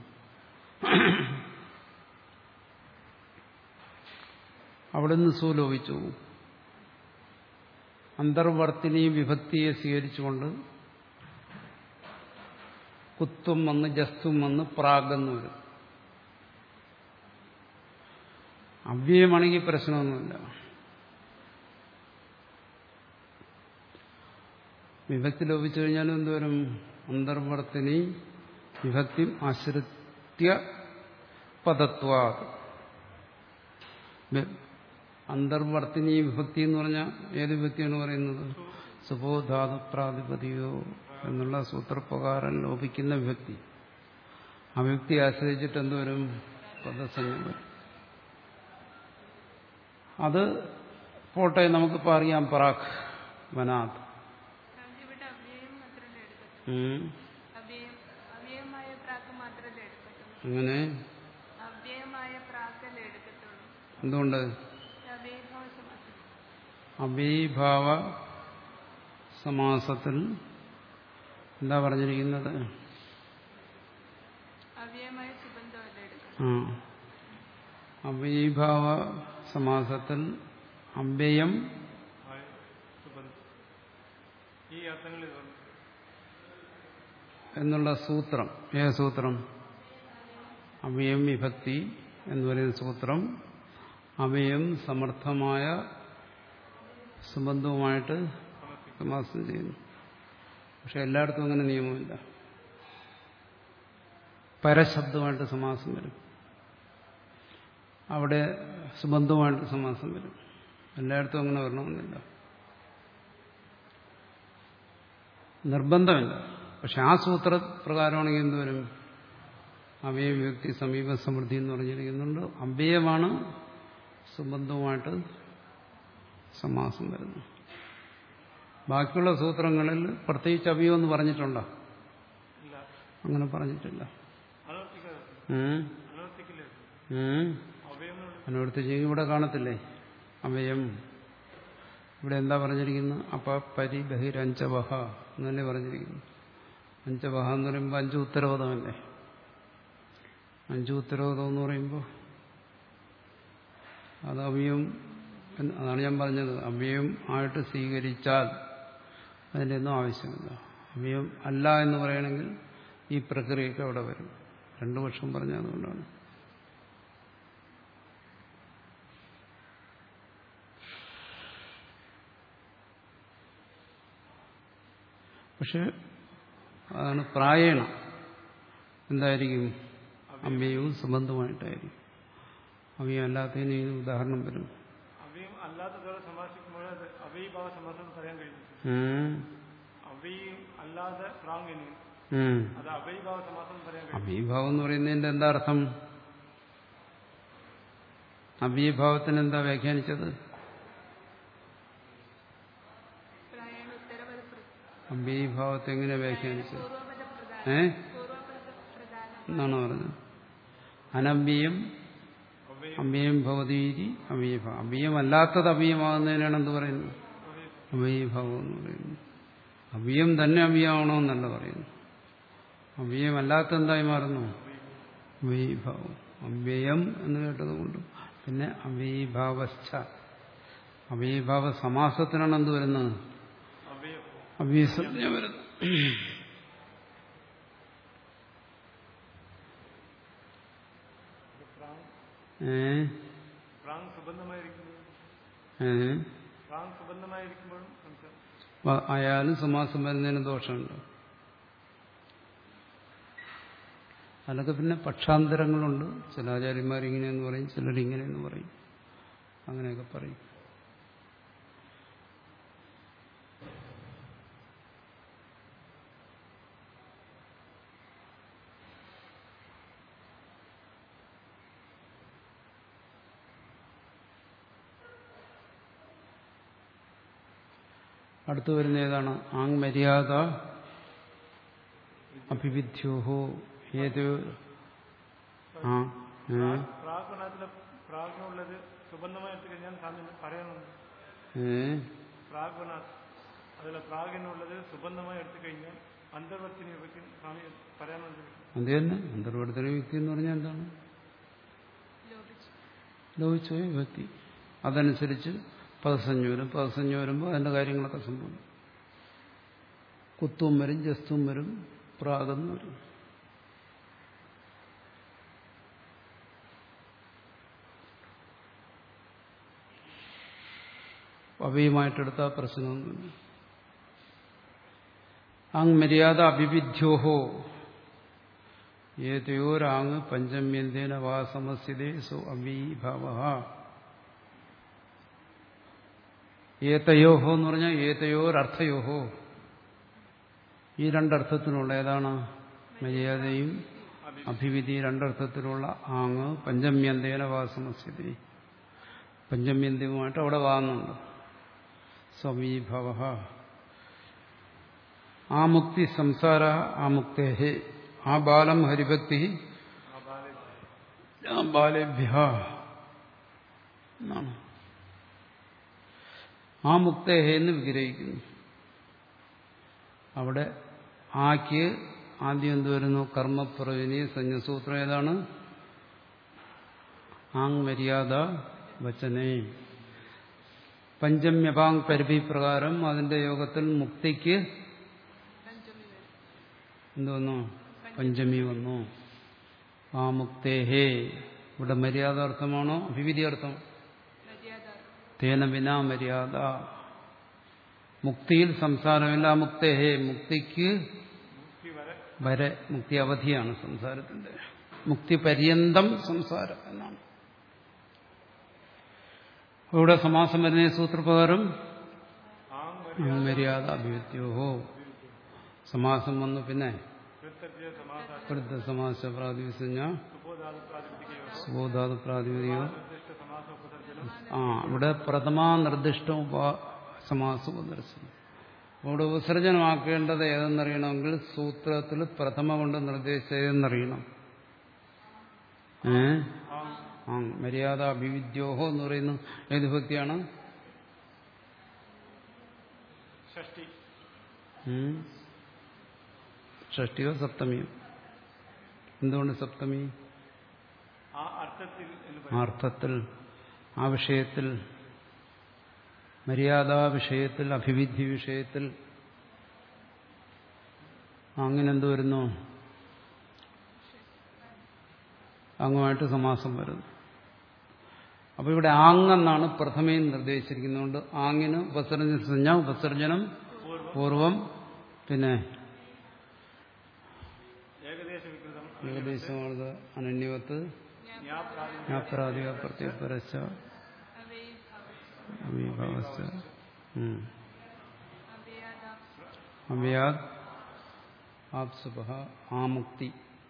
അവിടെ നിന്ന് സു ലോപിച്ചു അന്തർവർത്തിനി വിഭക്തിയെ സ്വീകരിച്ചുകൊണ്ട് കുത്തും വന്ന് ജസ്തും വന്ന് പ്രാഗെന്ന് വരും അവ്യയമാണെങ്കിൽ പ്രശ്നമൊന്നുമില്ല വിഭക്തി ലോപിച്ചു കഴിഞ്ഞാലും എന്തോരും അന്തർവർത്തിനി വിഭക്തി ആശ്രിത്യ പദത്വ അന്തർവർത്തിനി വിഭക്തി എന്ന് പറഞ്ഞാൽ ഏത് വിഭക്തിയാണ് പറയുന്നത് സുബോധാതു പ്രാതിപതിയോ എന്നുള്ള സൂത്രപ്രകാരം ലോപിക്കുന്ന വിഭക്തി ആ വിഭക്തി ആശ്രയിച്ചിട്ട് എന്തോരും പദസഞ്ജ വരും അത് പോട്ടെ നമുക്കിപ്പോൾ അറിയാം പറാഖ് വനാഥ് സ്വാമി ഇവിടെ അവ്യയം മാത്രമല്ലേ എടുക്കത്തുള്ളൂ ഉം. അവ്യയം അവ്യയമായ പ്രാക്ക് മാത്രമല്ലേ എടുക്കത്തുള്ളൂ അങ്ങനെ അവ്യയമായ പ്രാക്കല്ലേ എടുക്കത്തുള്ളൂ എന്തുകൊണ്ട് അവ്യയഭാവ സമാസം അഭീഭാവ സമാസത്തിൽ എന്താ പറഞ്ഞിരിക്കുന്നത് അവ്യയമായ സുബന്ധമല്ലേ എടുക്കുന്നത് ആ അവീഭാവ സമാസത്തിൽ അവ്യയം ആയ സുബന്ധം ഈ അർത്ഥങ്ങളിൽ വന്നു എന്നുള്ള സൂത്രം ഏത് സൂത്രം അവയം വിഭക്തി എന്ന് പറയുന്ന സൂത്രം അവയം സമർത്ഥമായ സുബന്ധവുമായിട്ട് സമാസം ചെയ്യുന്നു പക്ഷെ എല്ലായിടത്തും അങ്ങനെ നിയമമില്ല പരശബ്ദമായിട്ട് സമാസം വരും അവിടെ സുബന്ധമായിട്ട് സമാസം വരും എല്ലായിടത്തും അങ്ങനെ വരണമെന്നില്ല നിർബന്ധമില്ല പക്ഷെ ആ സൂത്ര പ്രകാരമാണെങ്കിൽ എന്തുവരും അവയ വ്യക്തി സമീപ സമൃദ്ധി എന്ന് പറഞ്ഞിരിക്കുന്നുണ്ട് അവയമാണ് സുബന്ധവുമായിട്ട് സമാസം വരുന്നത് ബാക്കിയുള്ള സൂത്രങ്ങളിൽ പ്രത്യേകിച്ച് അവയോ എന്ന് പറഞ്ഞിട്ടുണ്ടോ ഇല്ല അങ്ങനെ പറഞ്ഞിട്ടില്ല അനവർത്തിക്ക ഉം. അനവർത്തിക്കില്ല ഉം. അവയം എന്നുള്ള അനുവർത്തിച്ചെങ്കിൽ ഇവിടെ കാണത്തില്ലേ അവയം ഇവിടെ എന്താ പറഞ്ഞിരിക്കുന്നത് അപ്പ പരി ബഹിരഞ്ചവഹ എന്നല്ലേ പറഞ്ഞിരിക്കുന്നു അഞ്ചവഹ എന്ന് പറയുമ്പോൾ അഞ്ച് ഉത്തരവാദമല്ലേ അഞ്ച് ഉത്തരവാദം എന്ന് പറയുമ്പോൾ അത് അവയം എന്ന് അതാണ് ഞാൻ പറഞ്ഞത് അവയം ആയിട്ട് സ്വീകരിച്ചാൽ അതിൻ്റെ ഒന്നും ആവശ്യമില്ല അവയം അല്ല എന്ന് പറയണമെങ്കിൽ ഈ പ്രക്രിയയൊക്കെ അവിടെ വരും രണ്ടു വർഷം പറഞ്ഞ അതുകൊണ്ടാണ് പക്ഷെ അതാണ് പ്രായണ എന്തായിരിക്കും അമ്മയവും സംബന്ധമായിട്ടായിരിക്കും അവയും അല്ലാത്തതിന് ഈ ഉദാഹരണം വരും അവയും അല്ലാത്തതോടെ സമാസിക്കുമ്പോൾ അത് അവയഭാവ സമാസം എന്ന് പറയാൻ കഴിയും ഉം. അവയും അല്ലാതെ പ്രാങ്ങിന് ഉം. അത് അവയഭാവ സമാസം എന്ന് പറയാൻ കഴിയും അവീഭാവം എന്ന് പറയുന്നതിന്റെ എന്താ അർത്ഥം അവീഭാവത്തിന് എന്താ വ്യാഖ്യാനിച്ചത് പ്രായണ ഉത്തരപദ പ്ര- അവീഭാവത്തെ എങ്ങനെ വ്യാഖ്യാനിച്ചത് പൂർവപദ പ്രധാനം ഏ പൂർവപദ പ്രധാനം എന്നാണ് പറഞ്ഞത് അനവ്യം അവയും അവ്യം ഭവതീരി അവീഭാവം അവ്യം അല്ലാത്തത് അവ്യമാകുന്നതിനാണ് എന്ത് പറയുന്നത് അവീഭാവം എന്ന് പറയുന്നത് അവ്യം തന്നെ അവ്യമാണോന്നല്ല പറയുന്നു അവ്യം അല്ലാത്ത എന്തായി മാറുന്നു അവീഭാവം അവ്യയം എന്ന് കേട്ടതുകൊണ്ട് പിന്നെ അവീഭാവശ്ച അവീഭാവ സമാസത്തിനാണ് എന്ത് വരുന്നത് അവയം അവ്യസഞ്ജ വരുന്നത് പ്രാങ് ഏ പ്രാങ് സുബന്ധമായിരിക്കുമ്പോഴും ഏ പ്രാങ് സുബന്ധമായിരിക്കുമ്പോഴും സംശയം വ- ആയാലും സമാസം വരുന്നതിന് ദോഷമുണ്ട് അതിലൊക്കെ പിന്നെ പക്ഷാന്തരങ്ങളുണ്ട് ചില ആചാര്യന്മാർ ഇങ്ങനെയെന്ന് പറയും ചിലർ ഇങ്ങനെയെന്ന് പറയും അങ്ങനെയൊക്കെ പറയും അടുത്തു വരുന്ന ഏതാണ് ആങ് മര്യാദ അഭിവിദ്യോഹോ ഏത് ആ ഏ? പ്രാഗ്ഗുണത്തിലെ പ്രാഗിനുള്ളത് സുബന്ധമായിട്ട് കഴിഞ്ഞാൽ സ്വാമി പറയണമെന്ന് ഏ? പ്രാഗ്ഗുണ അതിലെ പ്രാഗിനുള്ളത് സുബന്ധമായി എടുത്തു കഴിഞ്ഞാൽ അന്തർവർത്തിനെ പറ്റി സ്വാമി പറയാമെന്ന് അത് തന്നെ അന്തർവർത്തന വ്യക്തി എന്ന് പറഞ്ഞാൽ എന്താണ് ലോപിച്ചു ലോപിച്ചു പോയ വ്യക്തി അതനുസരിച്ച് പദസഞ്ജ വരും പദസഞ്ജ വരുമ്പോൾ അതിന്റെ കാര്യങ്ങളൊക്കെ സംഭവിക്കും കുത്തും വരും ജസ്തും വരും പ്രാഗെന്ന് വരും അവയുമായിട്ടെടുത്ത പ്രശ്നമൊന്നുമില്ല അങ് മര്യാദ അഭിവിദ്യോഹോ ഏതയോരാങ് പഞ്ചമ്യന്തേന വാ സമസ്യതേ സോ അവീഭാവ ഏതയോഹോ എന്ന് പറഞ്ഞാൽ ഏതയോരർത്ഥയോഹോ ഈ രണ്ടർത്ഥത്തിനുള്ള ഏതാണ് മര്യാദയും അഭിവിധി രണ്ടർത്ഥത്തിലുള്ള ആങ് പഞ്ചമ്യന്തേന വാ സമസ്യതേ പഞ്ചമ്യന്ത്യവുമായിട്ട് അവിടെ വാങ്ങുന്നുണ്ട് സ്വമീഭവ ആ മുക്തി സംസാര ആ മുക്തേ ആ ബാലം ഹരിഭക്തി ആ ബാലേഭ്യ എന്നാണ് ആ മുക്തേ എന്ന് വിഗ്രഹിക്കുന്നു അവിടെ ആക്ക് ആദ്യം എന്ത് വരുന്നു കർമ്മപ്രവിനി സഞ്ജസൂത്രം ഏതാണ് ആങ് മര്യാദ വചനേ പഞ്ചമ്യപാങ് പരിധി പ്രകാരം അതിന്റെ യോഗത്തിൽ മുക്തിക്ക് പഞ്ചമി വരും എന്ത് വന്നു പഞ്ചമി വന്നു ആ മുക്തേഹേ ഇവിടെ മര്യാദാർത്ഥമാണോ അഭിവിധി അർത്ഥം മര്യാദ തേന വിനാ മര്യാദ മുക്തിയിൽ സംസാരമില്ല മുക്തേഹേ മുക്തിക്ക് മുക്തി വരെ വരെ മുക്തി അവധിയാണ് സംസാരത്തിന്റെ മുക്തി പര്യന്തം സംസാരം എന്നാണ് ഇവിടെ സമാസം വരുന്ന ഈ സൂത്രപ്രകാരം ആം വരെ മര്യാദ അഭിവൃദ്ധിയോഹോ സമാസം വന്നു പിന്നെ കൃത്യജ്ഞ സമാസ വൃദ്ധ സമാസ പ്രാതിവിസഞ്ജ സുബോധാതു പ്രാതിപതികയോ സുബോധാതു പ്രാതിപതിയോ നിർദ്ദിഷ്ട സമാസ ഉപസർജനം ആ ഇവിടെ പ്രഥമാ നിർദ്ദിഷ്ട ഉപ സമാസ ഉപദർശനം ഇവിടെ ഉപസർജനമാക്കേണ്ടത് ഏതെന്നറിയണമെങ്കിൽ സൂത്രത്തിൽ പ്രഥമ കൊണ്ട് നിർദ്ദേശിച്ചതെന്നറിയണം ഏ ആം ആ മര്യാദ അഭിവിദ്യോഹോ എന്ന് പറയുന്ന ഏത് ഭക്തിയാണ് ഷഷ്ടി ഉം. ഷഷ്ടിയോ സപ്തമിയോ എന്തുകൊണ്ട് സപ്തമി ആ അർത്ഥത്തിൽ എന്ന് ആ പറയും അർത്ഥത്തിൽ ആ വിഷയത്തിൽ മര്യാദാ വിഷയത്തിൽ അഭിവിധി വിഷയത്തിൽ അങ്ങനെ എന്ത് വരുന്നു അങ്ങുമായിട്ട് സമാസം വരുന്നു അപ്പൊ ഇവിടെ ആങ്ങെന്നാണ് പ്രഥമയും നിർദ്ദേശിച്ചിരിക്കുന്നതുകൊണ്ട് ആങ്ങിന് ഉപസർജന സംജ്ഞ ഉപസർജനം പൂർവം പിന്നെ ഏകദേശ വികൃതം ഏകദേശമാണത് അനന്യവത്ത് ജ്ഞാപ്രാതിക പ്രത്യേകരച്ച അവിഭാവസ്ഥ അവയാത് ആപ്സുഭ ആമുക്തി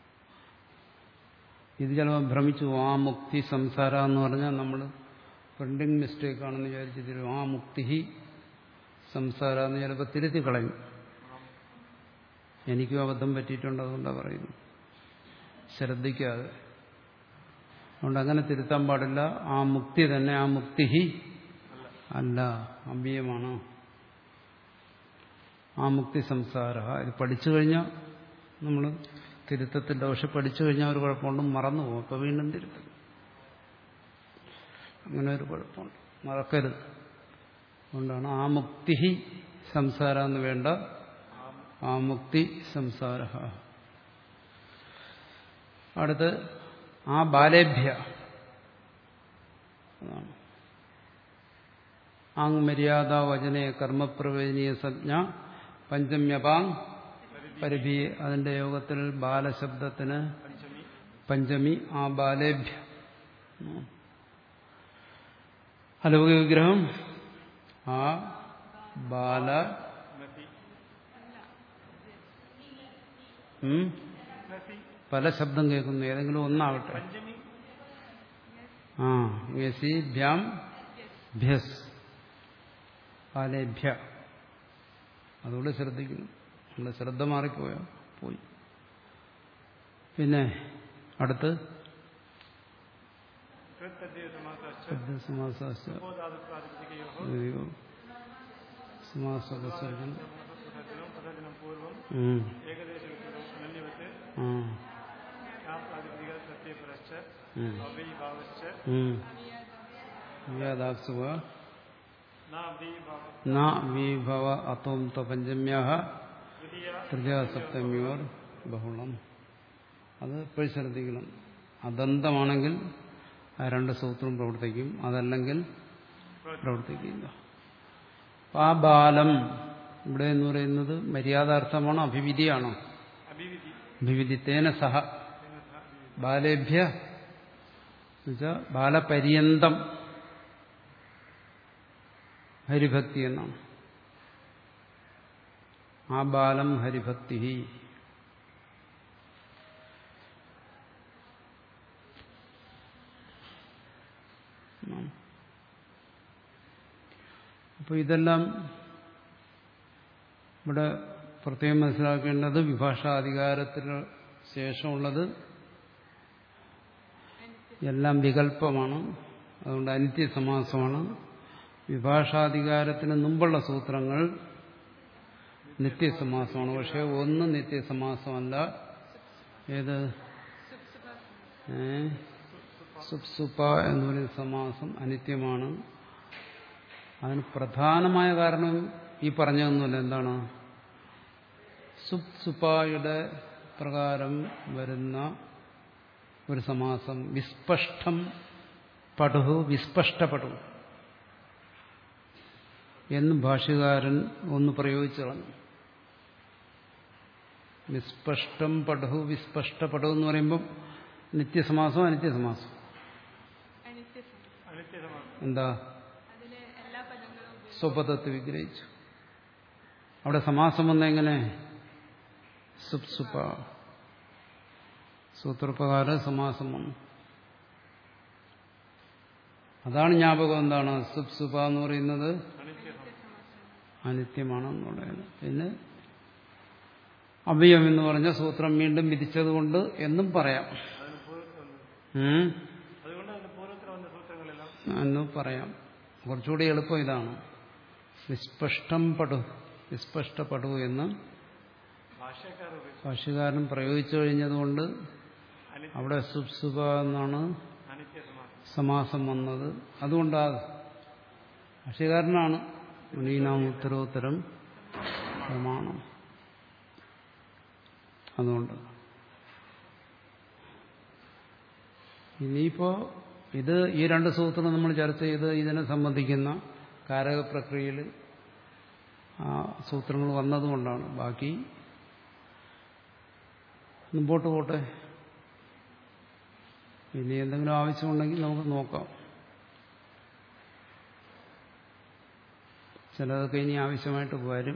ഇത് ചിലപ്പോൾ ഭ്രമിച്ചു ആ മുക്തി സംസാര എന്ന് പറഞ്ഞാൽ നമ്മൾ പ്രിന്റിംഗ് മിസ്റ്റേക്ക് ആണെന്ന് വിചാരിച്ചു തരും ആ മുക്തി സംസാര എന്ന് ചിലപ്പോൾ തിരുത്തി കളയും എനിക്കും അബദ്ധം പറ്റിയിട്ടുണ്ട് അതുകൊണ്ടാണ് പറയുന്നു ശ്രദ്ധിക്കാതെ അതുകൊണ്ട് അങ്ങനെ തിരുത്താൻ പാടില്ല ആ മുക്തി തന്നെ ആ മുക്തി അല്ല അമ്പിയമാണ് ആ മുക്തി സംസാര ഇത് പഠിച്ചു കഴിഞ്ഞാൽ നമ്മൾ തിരുത്തത്തില്ല പക്ഷെ പഠിച്ചു കഴിഞ്ഞാൽ ഒരു കുഴപ്പമുണ്ട് മറന്നു പോകും അപ്പോൾ വീണ്ടും തിരുത്തും അങ്ങനെ ഒരു കുഴപ്പമുണ്ട് മറക്കരുത് അതുകൊണ്ടാണ് ആ മുക്തി സംസാര എന്ന് വേണ്ട ആ മുക്തി സംസാര അടുത്ത് ആ ബാലേഭ്യ അതാണ് ആങ് മര്യാദ വചനേ കർമ്മപ്രവേദനീയ സംജ്ഞ പഞ്ചമ്യപാങ് പരിഭി അതിന്റെ യോഗത്തിൽ ബാലശബ്ദത്തിന് പഞ്ചമി പഞ്ചമി ആ ബാലേഭ്യ അലൗകിക വിഗ്രഹം ആ ബാല നസി ഉം, നസി പല ശബ്ദം കേൾക്കുന്നു ഏതെങ്കിലും ഒന്നാവട്ടെ പഞ്ചമി ആ യസി ഭ്യാം ഭ്യസ് ബാലേഭ്യ അതുകൊണ്ട് ശ്രദ്ധിക്കുന്നു നമ്മുടെ ശ്രദ്ധ മാറിപ്പോയാ പോയി പിന്നെ അടുത്ത് കൃത്യജ്ഞ സമാസ ശബ്ദസമാസാശ്ച സുബോധാതു പ്രാതിപതികയോ അയ്യോ. സമാസോപസർജനം ഉപസർജനം ഉപസർജനം പൂർവം ഉം. ഏകദേശ വികൃതം അനന്യവത്ത് ആ. പ്രാതിപതിക പ്രത്യയപരശ്ച ഉം. അവൈഭാവശ്ച ഉം. വ്യാദാപ്സുവ നാഭീഭാവ ന വിഭവ അത്തോം പഞ്ചമ്യാഹ ദ്വിതീയ തൃതീയ സപ്തമ്യോർ ബഹുളം അത് എപ്പോഴും ശ്രദ്ധിക്കണം അദന്തമാണെങ്കിൽ ആ രണ്ട് സൂത്രവും പ്രവർത്തിക്കും അതല്ലെങ്കിൽ പ്രവർത്തിക്കില്ല ആ ബാലം ഇവിടെ എന്ന് പറയുന്നത് മര്യാദാർത്ഥമാണോ അഭിവിധിയാണോ അഭിവിധി അഭിവിധി തേന സഹ ബാലേഭ്യ എന്നുവെച്ചാൽ ബാലപര്യന്തം ഹരിഭക്തി എന്നാണ് ആ ബാലം ഹരിഭക്തി അപ്പോൾ ഇതെല്ലാം ഇവിടെ പ്രത്യേകം മനസ്സിലാക്കേണ്ടത് വിഭാഷാധികാരത്തിന് ശേഷമുള്ളത് എല്ലാം വികല്പമാണ് അതുകൊണ്ട് അനിത്യസമാസമാണ് വിഭാഷാധികാരത്തിന് മുമ്പുള്ള സൂത്രങ്ങൾ നിത്യസമാസമാണ് പക്ഷെ ഒന്ന് നിത്യസമാസമല്ല ഏത് ഏ സുപ്സുപ എന്ന് പറയുന്ന സമാസം അനിത്യമാണ് അതിന് പ്രധാനമായ കാരണം ഈ പറഞ്ഞതൊന്നുമില്ല എന്താണ് സുപ് സുപായുടെ പ്രകാരം വരുന്ന ഒരു സമാസം വിസ്പഷ്ടം പടു വിസ്പഷ്ടപടു എന്ന് ഭാഷ്യകാരൻ ഒന്ന് പ്രയോഗിച്ചു കളഞ്ഞു വിസ്പഷ്ടം പടു വിസ്പഷ്ടപടു എന്ന് പറയുമ്പം നിത്യസമാസം അനിത്യസമാസം അനിത്യസമം അനിത്യസമാണ് എന്താ അതിലെ എല്ലാ പദങ്ങളും ഉപയോഗിച്ച് സ്വപദത്തെ വിഗ്രഹിച്ചു അവിടെ സമാസം വന്ന എങ്ങനെ സുപ്സുപ സൂത്രപ്രകാരം സമാസം വന്നു അതാണ് ജ്ഞാപകം എന്താണ് സുപ്സുപ എന്ന് പറയുന്നത് അനിത്യസമാണ് അനിത്യമാണെന്ന് പറയുന്നത് പിന്നെ അവയം എന്ന് പറഞ്ഞ സൂത്രം വീണ്ടും വിധിച്ചതുകൊണ്ട് എന്നും പറയാം അതിന് പൂർവ്വത്തിൽ വന്നു ഉം? അതുകൊണ്ട് അതിന് പൂർവ്വത്തിൽ വന്ന സൂത്രങ്ങളെല്ലാം എന്ന് പറയാം കുറച്ചുകൂടി എളുപ്പം ഇതാണ് വിസ്പഷ്ടം പടു വിസ്പഷ്ടപടു എന്ന് ഭാഷക്കാർ ഉപയോഗിച്ചു ഭാഷ്യകാരൻ പ്രയോഗിച്ചു കഴിഞ്ഞതുകൊണ്ട് അനിത്യ അവിടെ സുപ്സുപ എന്നാണ് അനിത്യസമാണ് സമാസം വന്നത് അതുകൊണ്ടാ ഭാഷ്യകാരനാണ് മുനീനാം ഉത്തരോത്തരം പ്രമാണം അതുകൊണ്ട് ഇനിയിപ്പോ ഇത് ഈ രണ്ട് സൂത്രം നമ്മൾ ചർച്ച ചെയ്ത് ഇതിനെ സംബന്ധിക്കുന്ന കാരക പ്രക്രിയയിൽ ആ സൂത്രങ്ങൾ വന്നതുകൊണ്ടാണ് ബാക്കി മുമ്പോട്ട് പോട്ടെ ഇനി എന്തെങ്കിലും ആവശ്യമുണ്ടെങ്കിൽ നമുക്ക് നോക്കാം ചിലതൊക്കെ ഇനി ആവശ്യമായിട്ട് വരും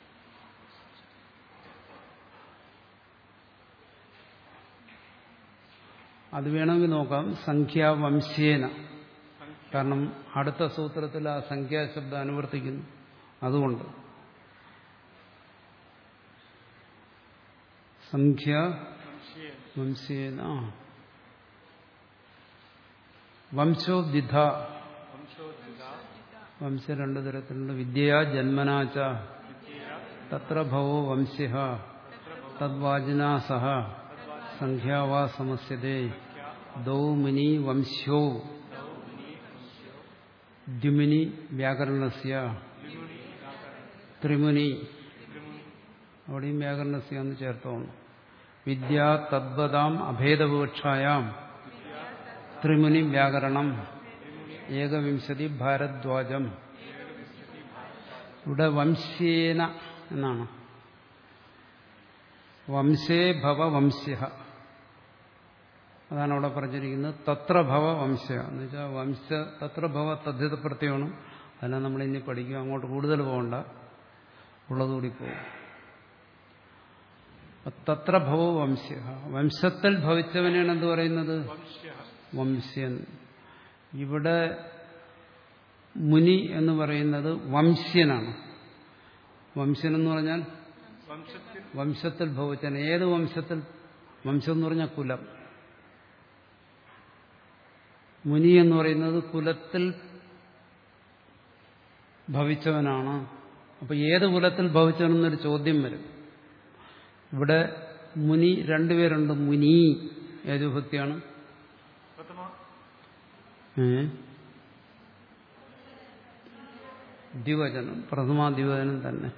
അത് വേണമെങ്കിൽ നോക്കാം സംഖ്യാവംശേന കാരണം അടുത്ത സൂത്രത്തിൽ ആ സംഖ്യാശബ്ദം അനുവർത്തിക്കുന്നു അതുകൊണ്ട് സംഖ്യ സംശയം വംശേന ആ. വംശോദ്ധിത വംശോദ്ധിത വംശ രണ്ടു തരത്തിലുണ്ട് വിദ്യയാ ജന്മനാച്ച തത്ര ഭവോ വംശ്യ തദ്വാചിനാ സഹ സംഖ്യാവാ സമസ്യതേ ദൗ മുനി വംശ്യോ ദ്വിമുനി വ്യാകരണസ്യ ത്രിമുനി അവിടെയും വ്യാകരണസ്യ എന്ന് ചേർത്തോണം വിദ്യ തദ്വതാം അഭേദവിവക്ഷായാം ത്രിമുനി വ്യാകരണം ഏകവിംശതി ഭാരദ്വാജം ഇവിടെ വംശേന എന്നാണ് വംശേ ഭവ വംശ്യ അതാണ് അവിടെ പറഞ്ഞിരിക്കുന്നത് തത്ര ഭവ വംശ്യ എന്ന് വെച്ചാൽ വംശ തത്ര ഭവ തദ്ധിത പ്രത്യമാണ് അതെല്ലാം നമ്മൾ ഇനി പഠിക്കും അങ്ങോട്ട് കൂടുതൽ പോകണ്ട ഉള്ളതുകൂടി പോകും തത്ര ഭവ വംശ്യ വംശത്തിൽ ഭവിച്ചവനെയാണ് എന്ത് പറയുന്നത് വംശ്യ വംശ്യൻ ഇവിടെ മുനി എന്ന് പറയുന്നത് വംശ്യനാണ് വംശ്യൻ എന്ന് പറഞ്ഞാൽ വംശത്തിൽ വംശത്തിൽ ഭവിച്ചൻ ഏത് വംശത്തിൽ വംശം എന്ന് പറഞ്ഞാൽ കുലം മുനി എന്ന് പറയുന്നത് കുലത്തിൽ ഭവിച്ചവനാണ് അപ്പൊ ഏത് കുലത്തിൽ ഭവിച്ചവനെന്നൊരു ചോദ്യം വരും ഇവിടെ മുനി രണ്ടുപേരുണ്ട് മുനി ഏത് വിഭക്തിയാണ് പ്രഥമ ഏ? ദ്വിവചനം പ്രഥമാ ദ്വിവചനം തന്നെ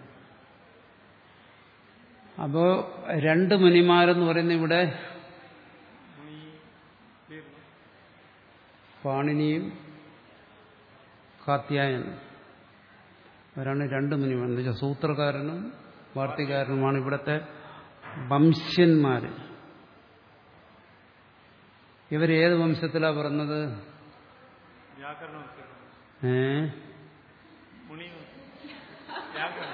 അപ്പോ രണ്ട് മുനിമാരെന്ന് പറയുന്ന ഇവിടെ മുനി തീർന്നു പാണിനിയും കാത്യായനും അവരാണ് രണ്ട് മുനിമാർ എന്ന് വെച്ചാൽ സൂത്രകാരനും വാർത്തികാരനുമാണ് ഇവിടുത്തെ വംശ്യന്മാര് ഇവരേത് വംശത്തിലാ പറഞ്ഞത് വ്യാകരണം തീർന്നു ഏ മുനി വ്യാകരണം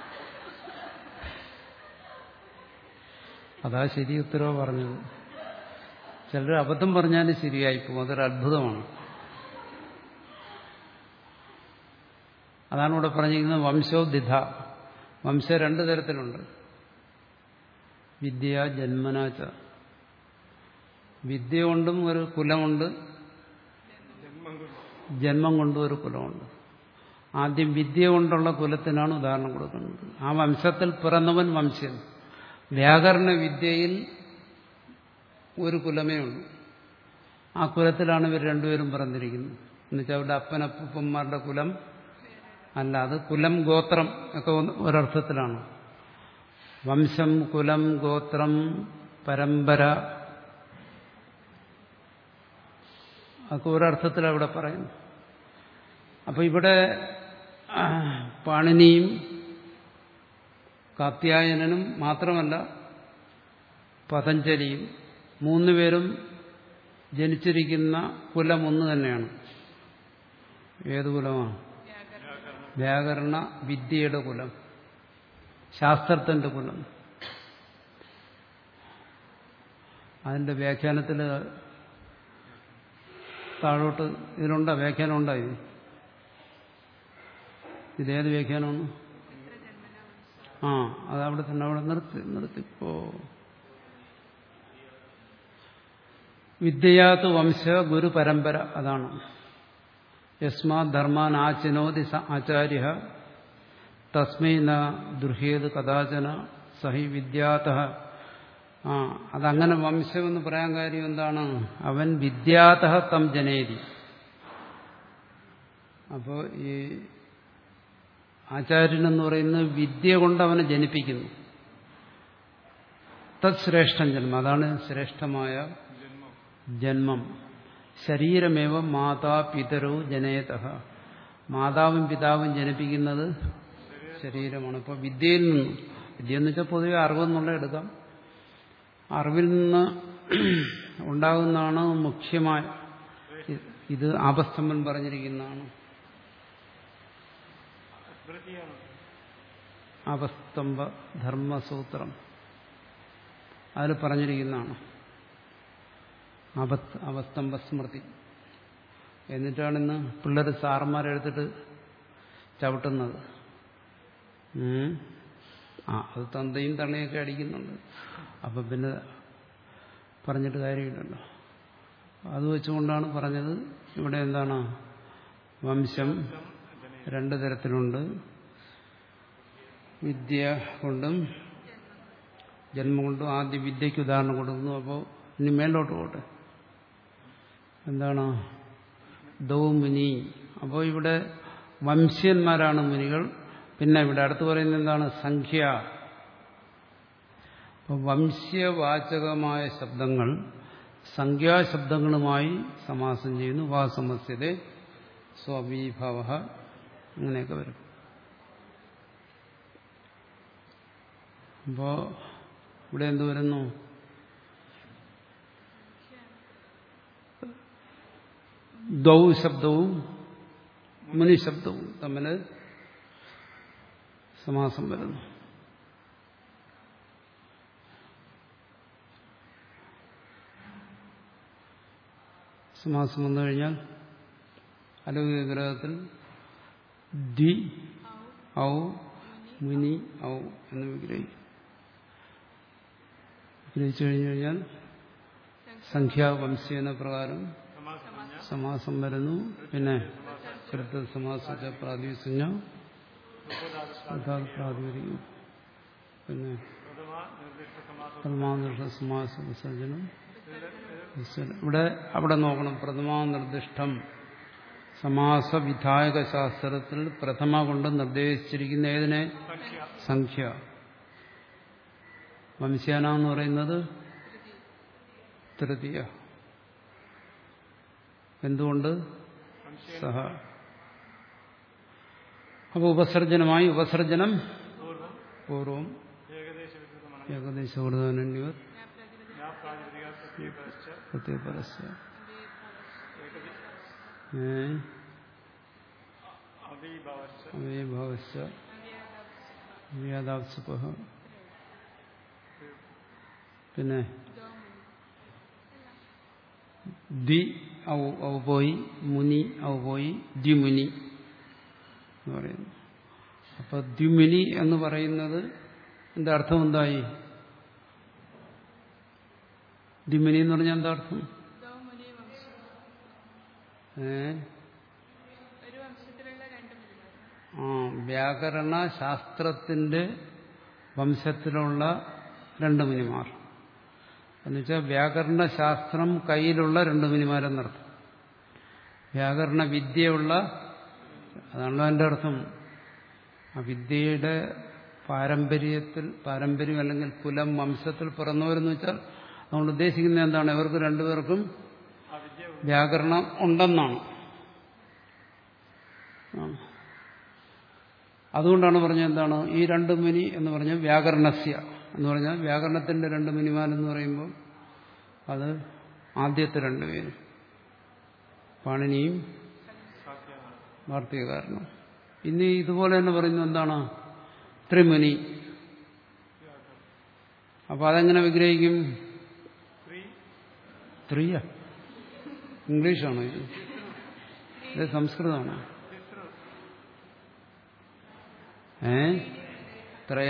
അതാ ശരി ഉത്തരവ് പറഞ്ഞത് ചിലർ അബദ്ധം പറഞ്ഞാലും ശരിയായിപ്പോവും അതൊരു അത്ഭുതമാണ് അതാണ് ഇവിടെ പറഞ്ഞിരിക്കുന്നത് വംശോദ്ധിത വംശം രണ്ടു തരത്തിലുണ്ട് വിദ്യ ജന്മനാച്ച വിദ്യ കൊണ്ടും ഒരു കുലമുണ്ട് ജന്മം കൊണ്ട് ജന്മം കൊണ്ടും ഒരു കുലമുണ്ട് ആദ്യം വിദ്യ കൊണ്ടുള്ള കുലത്തിനാണ് ഉദാഹരണം കൊടുക്കുന്നത് ആ വംശത്തിൽ പിറന്നവൻ വംശ്യൻ വ്യാകരണ വിദ്യയിൽ ഒരു കുലമേ ഉള്ളൂ ആ കുലത്തിലാണ് ഇവർ രണ്ടുപേരും പിറന്നിരിക്കുന്നത് എന്നുവെച്ചാൽ അവരുടെ അപ്പനപ്പന്മാരുടെ കുലം അല്ല അത് കുലം ഗോത്രം ഒക്കെ ഒന്ന് ഒരർത്ഥത്തിലാണ് വംശം കുലം ഗോത്രം പരമ്പര അതൊക്കെ ഒരർത്ഥത്തിൽ അവിടെ പറയുന്നു അപ്പൊ ഇവിടെ ആ, പാണിനിയും കാത്യായനനും മാത്രമല്ല പതഞ്ജലിയും മൂന്നുപേരും ജനിച്ചിരിക്കുന്ന കുലം ഒന്ന് തന്നെയാണ് ഏത് കുലമാണ് വ്യാകരണ വിദ്യയുടെ കുലം ശാസ്ത്രത്തിന്റെ കുലം അതിന്റെ വ്യാഖ്യാനത്തിൽ താഴോട്ട് ഇതിലുണ്ടോ വ്യാഖ്യാനം ഉണ്ടോ ഇത് ഇതേത് വ്യാഖ്യാനമാണ് ആ അതവിടെ തന്നെ അവിടെ നിർത്തി നിർത്തിപ്പോ വിദ്യയാത്ത് വംശ ഗുരു പരമ്പര അതാണ് യസ്മാ ധർമാൻ ആചിനോതി സ ആചാര്യ തസ്മൈ ന ദുർഹേത് കഥാചന സഹി വിദ്യാത ആ അതങ്ങനെ വംശമെന്ന് പറയാൻ കാര്യം എന്താണ് അവൻ വിദ്യാത തം ജനേതി അപ്പോൾ ഈ ആചാര്യൻ എന്ന് പറയുന്നത് വിദ്യ കൊണ്ട് അവനെ ജനിപ്പിക്കുന്നു തത് ശ്രേഷ്ഠം ജന്മം അതാണ് ശ്രേഷ്ഠമായ ജന്മം ശരീരമേവ മാതാ പിതരോ ജനേത മാതാവും പിതാവും ജനിപ്പിക്കുന്നത് ശരീരമാണ് ഇപ്പോൾ വിദ്യയിൽ നിന്നും വിദ്യ എന്ന് വെച്ചാൽ പൊതുവെ അറിവെന്നുള്ള എടുക്കാം അറിവിൽ നിന്ന് ഉണ്ടാകുന്നതാണ് മുഖ്യമായ ഇത് ആപസ്തംഭൻ പറഞ്ഞിരിക്കുന്നതാണ് സ്മൃതിയാണ് ആപസ്തംഭ ധർമ്മസൂത്രം അതിൽ പറഞ്ഞിരിക്കുന്നതാണ് അപസ് അവസ്തംഭ സ്മൃതി എന്നിട്ടാണ് ഇന്ന് പിള്ളേർ സാറന്മാരെടുത്തിട്ട് ചവിട്ടുന്നത് ഉം. ആ അത് തന്തയും തള്ളയൊക്കെ അടിക്കുന്നുണ്ട് അപ്പം പിന്നെ പറഞ്ഞിട്ട് കാര്യമില്ലല്ലോ അത് വെച്ചുകൊണ്ടാണ് പറഞ്ഞത് ഇവിടെ എന്താണ് വംശം രണ്ട് തരത്തിലുണ്ട് വിദ്യ കൊണ്ടും ജന്മം കൊണ്ടും ആദ്യം വിദ്യയ്ക്ക് ഉദാഹരണം കൊടുക്കുന്നു അപ്പോൾ ഇനി മേലോട്ട് പോട്ടെ എന്താണ് ദൗമുനി അപ്പോൾ ഇവിടെ വംശ്യന്മാരാണ് മുനികൾ പിന്നെ ഇവിടെ അടുത്ത് പറയുന്നത് എന്താണ് സംഖ്യ അപ്പോൾ വംശ്യവാചകമായ ശബ്ദങ്ങൾ സംഖ്യാശബ്ദങ്ങളുമായി സമാസം ചെയ്യുന്നു വാ സമസ്യത സ്വവീഭവ അങ്ങനെയൊക്കെ വരും അപ്പോ ഇവിടെ എന്ത് വരുന്നു ദൗ ശബ്ദവും മുനി ശബ്ദവും തമ്മിൽ സമാസം വരുന്നു സമാസം വന്നു കഴിഞ്ഞാൽ അലൗകിക ഗ്രഹത്തിൽ ദ്വി ഔ മുനി ഔ എന്ന് വിഗ്രഹിക്കും വിഗ്രഹിച്ചു കഴിഞ്ഞു കഴിഞ്ഞാൽ സംഖ്യാവംശി എന്ന പ്രകാരം സമാസം വരുന്നു പിന്നെ കൃത സമാസിച്ച പ്രാതിസഞ്ജ പ്രാതിപതിക്കും പിന്നെ പ്രഥമ നിർദ്ദിഷ്ട സമാസം പ്രഥമാനിർദ്ദിഷ്ട സമാസ വിസർജനം വിസർജനം. ഇവിടെ അവിടെ നോക്കണം പ്രഥമാനിർദ്ദിഷ്ടം സമാസ വിധായക ശാസ്ത്രത്തിൽ പ്രഥമ കൊണ്ട് നിർദ്ദേശിച്ചിരിക്കുന്ന ഏതിനെ സംഖ്യ സംഖ്യ വംശ്യാന എന്ന് പറയുന്നത് തൃതീയ എന്തുകൊണ്ട് സഹ അപ്പൊ ഉപസർജനമായി ഉപസർജനം പൂർവം പൂർവം ഏകദേശ വികൃതമാണ് ഏകദേശ ഊർധാനന്യവർ ഞാൻ പ്രാതിപതിക പ്രത്യേകശ്ച പ്രത്യേകപരസ്യ ഏകദേ ഏ അവീഭവശ്ച അവയഭാവശ്യ വ്യാദാപ്സുപ പിന്നെ ദ്വി ഔ ഔ പോയി മുനി ഔ പോയി ദ്വിമുനി എന്ന് പറയുന്നു അപ്പൊ ദ്വിമുനി എന്ന് പറയുന്നത് എന്റെ അർത്ഥം എന്തായി ദ്വിമുനി എന്ന് പറഞ്ഞാൽ എന്താ അർത്ഥം മുനി വംശം ഏ ഒരു വംശത്തിലുള്ള രണ്ട് മുനിമാർ ആ വ്യാകരണ ശാസ്ത്രത്തിന്റെ വംശത്തിലുള്ള രണ്ട് മുനിമാർ എന്നുവെച്ചാൽ വ്യാകരണ ശാസ്ത്രം കയ്യിലുള്ള രണ്ട് മുനിമാരെന്നർത്ഥം വ്യാകരണ വിദ്യയുള്ള അതാണല്ലോ എൻ്റെ അർത്ഥം ആ വിദ്യയുടെ പാരമ്പര്യത്തിൽ പാരമ്പര്യം അല്ലെങ്കിൽ കുലം വംശത്തിൽ പിറന്നവരെന്ന് വെച്ചാൽ നമ്മൾ ഉദ്ദേശിക്കുന്നത് എന്താണ് ഇവർക്ക് രണ്ടുപേർക്കും ആ വിദ്യ വ്യാകരണം ഉണ്ടെന്നാണ് ആ. അതുകൊണ്ടാണ് പറഞ്ഞത് എന്താണ് ഈ രണ്ട് മുനി എന്ന് പറഞ്ഞാൽ വ്യാകരണസ്യ എന്ന് പറഞ്ഞാൽ വ്യാകരണത്തിന്റെ രണ്ട് മുനിമാരെന്ന് പറയുമ്പോൾ അത് ആദ്യത്തെ രണ്ടുപേരും പാണിനിയും സാധ്യമാണ് വാർത്തകാരനും ഇനി ഇതുപോലെ തന്നെ പറയുന്നത് എന്താണ് ത്രിമുനി അപ്പൊ അതെങ്ങനെ വിഗ്രഹിക്കും സ്ത്രീ ത്രിയ ഇംഗ്ലീഷാണോ ഇത് ഇത് സംസ്കൃതമാണോ ഏ ത്രയ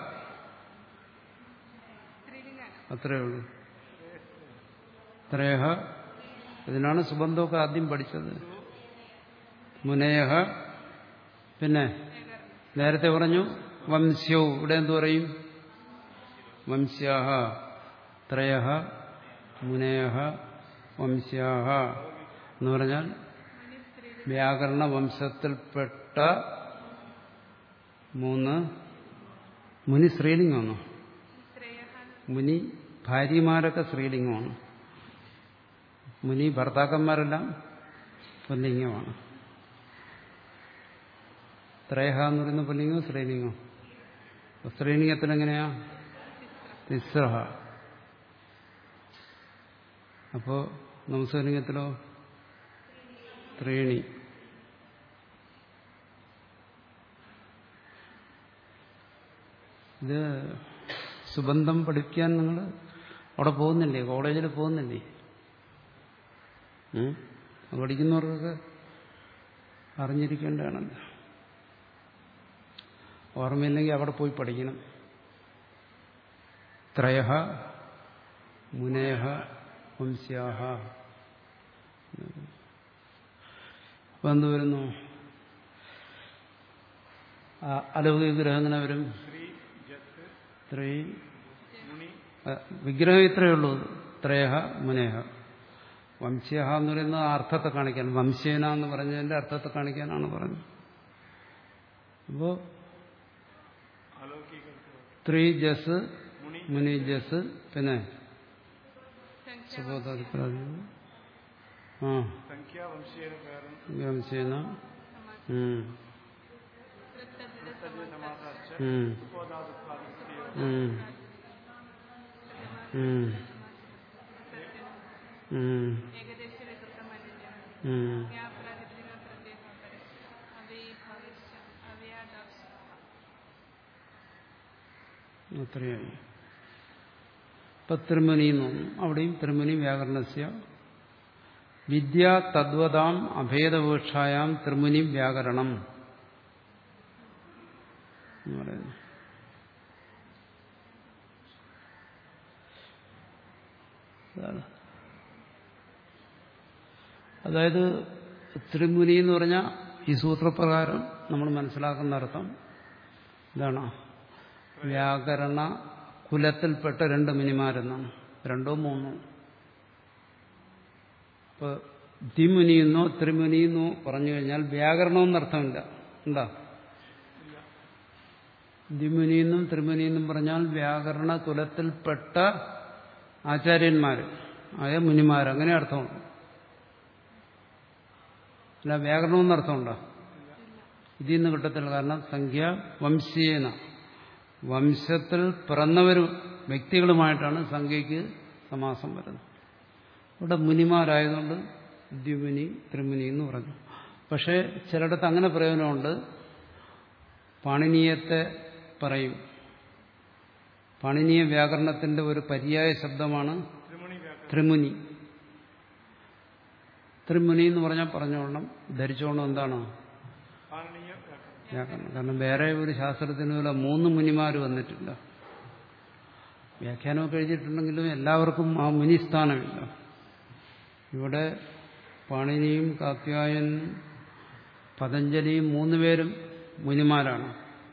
സ്ത്രീലിംഗാണ് അത്രയേ ഉള്ളൂ ത്രയ ഇതിനാണ് സുബന്ധമൊക്കെ ആദ്യം പഠിച്ചത് മുനയ പിന്നെ നേരത്തെ പറഞ്ഞു വംശ്യവും ഇവിടെ എന്തു പറയും വംശ്യാഹ ത്രയ മുനയ വംശ്യാഹ എന്ന് പറഞ്ഞാൽ മുനി സ്ത്രീലിംഗ വ്യാകരണ വംശത്തിൽപ്പെട്ട മൂന്ന് മുനി സ്ത്രീലിംഗമാണോ ശ്രേയ മുനി ഭാര്യമാരൊക്കെ സ്ത്രീലിംഗമാണ് മുനി ഭർത്താക്കന്മാരെല്ലാം പുല്ലിംഗമാണ് ത്രേഹ എന്ന് പറയുന്ന പുല്ലിംഗം സ്ത്രീലിംഗം അപ്പൊ സ്ത്രീലിംഗത്തിൽ എങ്ങനെയാ തിസ്രഹ അപ്പോ നമസ്കാരലിംഗത്തിലോ ത്രീണി ഇത് സുബന്ധം പഠിക്കാൻ നിങ്ങൾ അവിടെ പോകുന്നില്ലേ കോളേജിൽ പോകുന്നില്ലേ ഉം? അത് പഠിക്കുന്നവർക്കൊക്കെ അറിഞ്ഞിരിക്കേണ്ടതാണല്ലോ ഓർമ്മയില്ലെങ്കിൽ അവിടെ പോയി പഠിക്കണം ത്രയ മുനയ വംശ്യാഹ അപ്പൊ എന്ത് വരുന്നു ആ, അലൗകിക ഗ്രഹങ്ങനെ വരും സ്ത്രീ ജത്ത് ത്രീ മുനി ആ, വിഗ്രഹം ഇത്രയേ ഉള്ളൂ ത്രേഹ മുനേഹ വംശ്യ എന്ന് പറയുന്നത് ആ അർത്ഥത്തെ കാണിക്കാൻ വംശ്യേന എന്ന് പറഞ്ഞതിന്റെ അർത്ഥത്തെ കാണിക്കാനാണ് പറഞ്ഞത് അപ്പോ അലൗകിക ത്രീ ജസ് മുനി മുനി ജസ് പിന്നെ സംഖ്യ സുബോധാധിപ്രാതി ആ സംഖ്യാവംശീയ പേരും വംശ്യേന ഉം, വൃത്തജിത സജ്ജ സമാസാശ്ച ഉം, ഉപോധാതുത്പാദിത്യോ ഉം, ഉം, ഉം, ഏകദേശ വികൃതമലിന്യ ഉം. ജ്ഞാപ്രാതിപതിക പ്രത്യേക പരം അവൈഭാവിശ്ച അവയാദാംശ അത്രയായി ഇപ്പൊ ത്രിമുനി എന്ന് പറഞ്ഞു അവിടെയും ത്രിമുനി വ്യാകരണസ്യ വിദ്യ തദ്വതാം അഭേദവീക്ഷായാം ത്രിമുനി വ്യാകരണം എന്ന് പറയുന്നു അതാണ്. അതായത് ത്രിമുനി എന്ന് പറഞ്ഞാൽ ഈ സൂത്രപ്രകാരം നമ്മൾ മനസ്സിലാക്കുന്ന അർത്ഥം ഇതാണ് വ്യാകരണ കുലത്തിൽപ്പെട്ട രണ്ട് മുനിമാരെന്നാണ് രണ്ടോ മൂന്നോ ഇപ്പൊ ദ്വിമുനിയെന്നോ ത്രിമുനിയെന്നോ പറഞ്ഞു കഴിഞ്ഞാൽ വ്യാകരണമെന്നർത്ഥമില്ല എന്താ ദ്വിമുനിയെന്നും ത്രിമുനിയെന്നും പറഞ്ഞാൽ വ്യാകരണ കുലത്തിൽപ്പെട്ട ആചാര്യന്മാർ ആയ മുനിമാർ അങ്ങനെ അർത്ഥമുണ്ട് അല്ല വ്യാകരണമെന്ന് അർത്ഥമുണ്ടോ ഇതിൽ നിന്ന് കിട്ടത്തില്ല കാരണം സംഖ്യ വംശീയന വംശത്തിൽ പിറന്നവർ വ്യക്തികളുമായിട്ടാണ് സംഖ്യയ്ക്ക് സമാസം വരുന്നത് ഇവിടെ മുനിമാരായതുകൊണ്ട് ദ്വിമുനി ത്രിമുനി എന്ന് പറഞ്ഞു പക്ഷേ ചിലയിടത്ത് അങ്ങനെ പ്രയോജനമുണ്ട് പാണിനീയത്തെ പറയും പാണിനീയ വ്യാകരണത്തിന്റെ ഒരു പര്യായ ശബ്ദമാണ് ത്രിമുണി വ്യാകരണം ത്രിമുനി ത്രിമുനി എന്ന് പറഞ്ഞാൽ പറഞ്ഞോളണം ധരിച്ചോണം എന്താണ് പാണനീയ വ്യാകരണം വ്യാകരണം കാരണം വേറെ ഒരു ശാസ്ത്രത്തിന് പോലെ മൂന്ന് മുനിമാർ വന്നിട്ടില്ല വ്യാഖ്യാനമൊക്കെ എഴുതിയിട്ടുണ്ടെങ്കിലും എല്ലാവർക്കും ആ മുനിസ്ഥാനമില്ല ഇവിടെ പാണിനിയും കാത്യായനും പതഞ്ജലിയും മൂന്നുപേരും മുനിമാരാണ്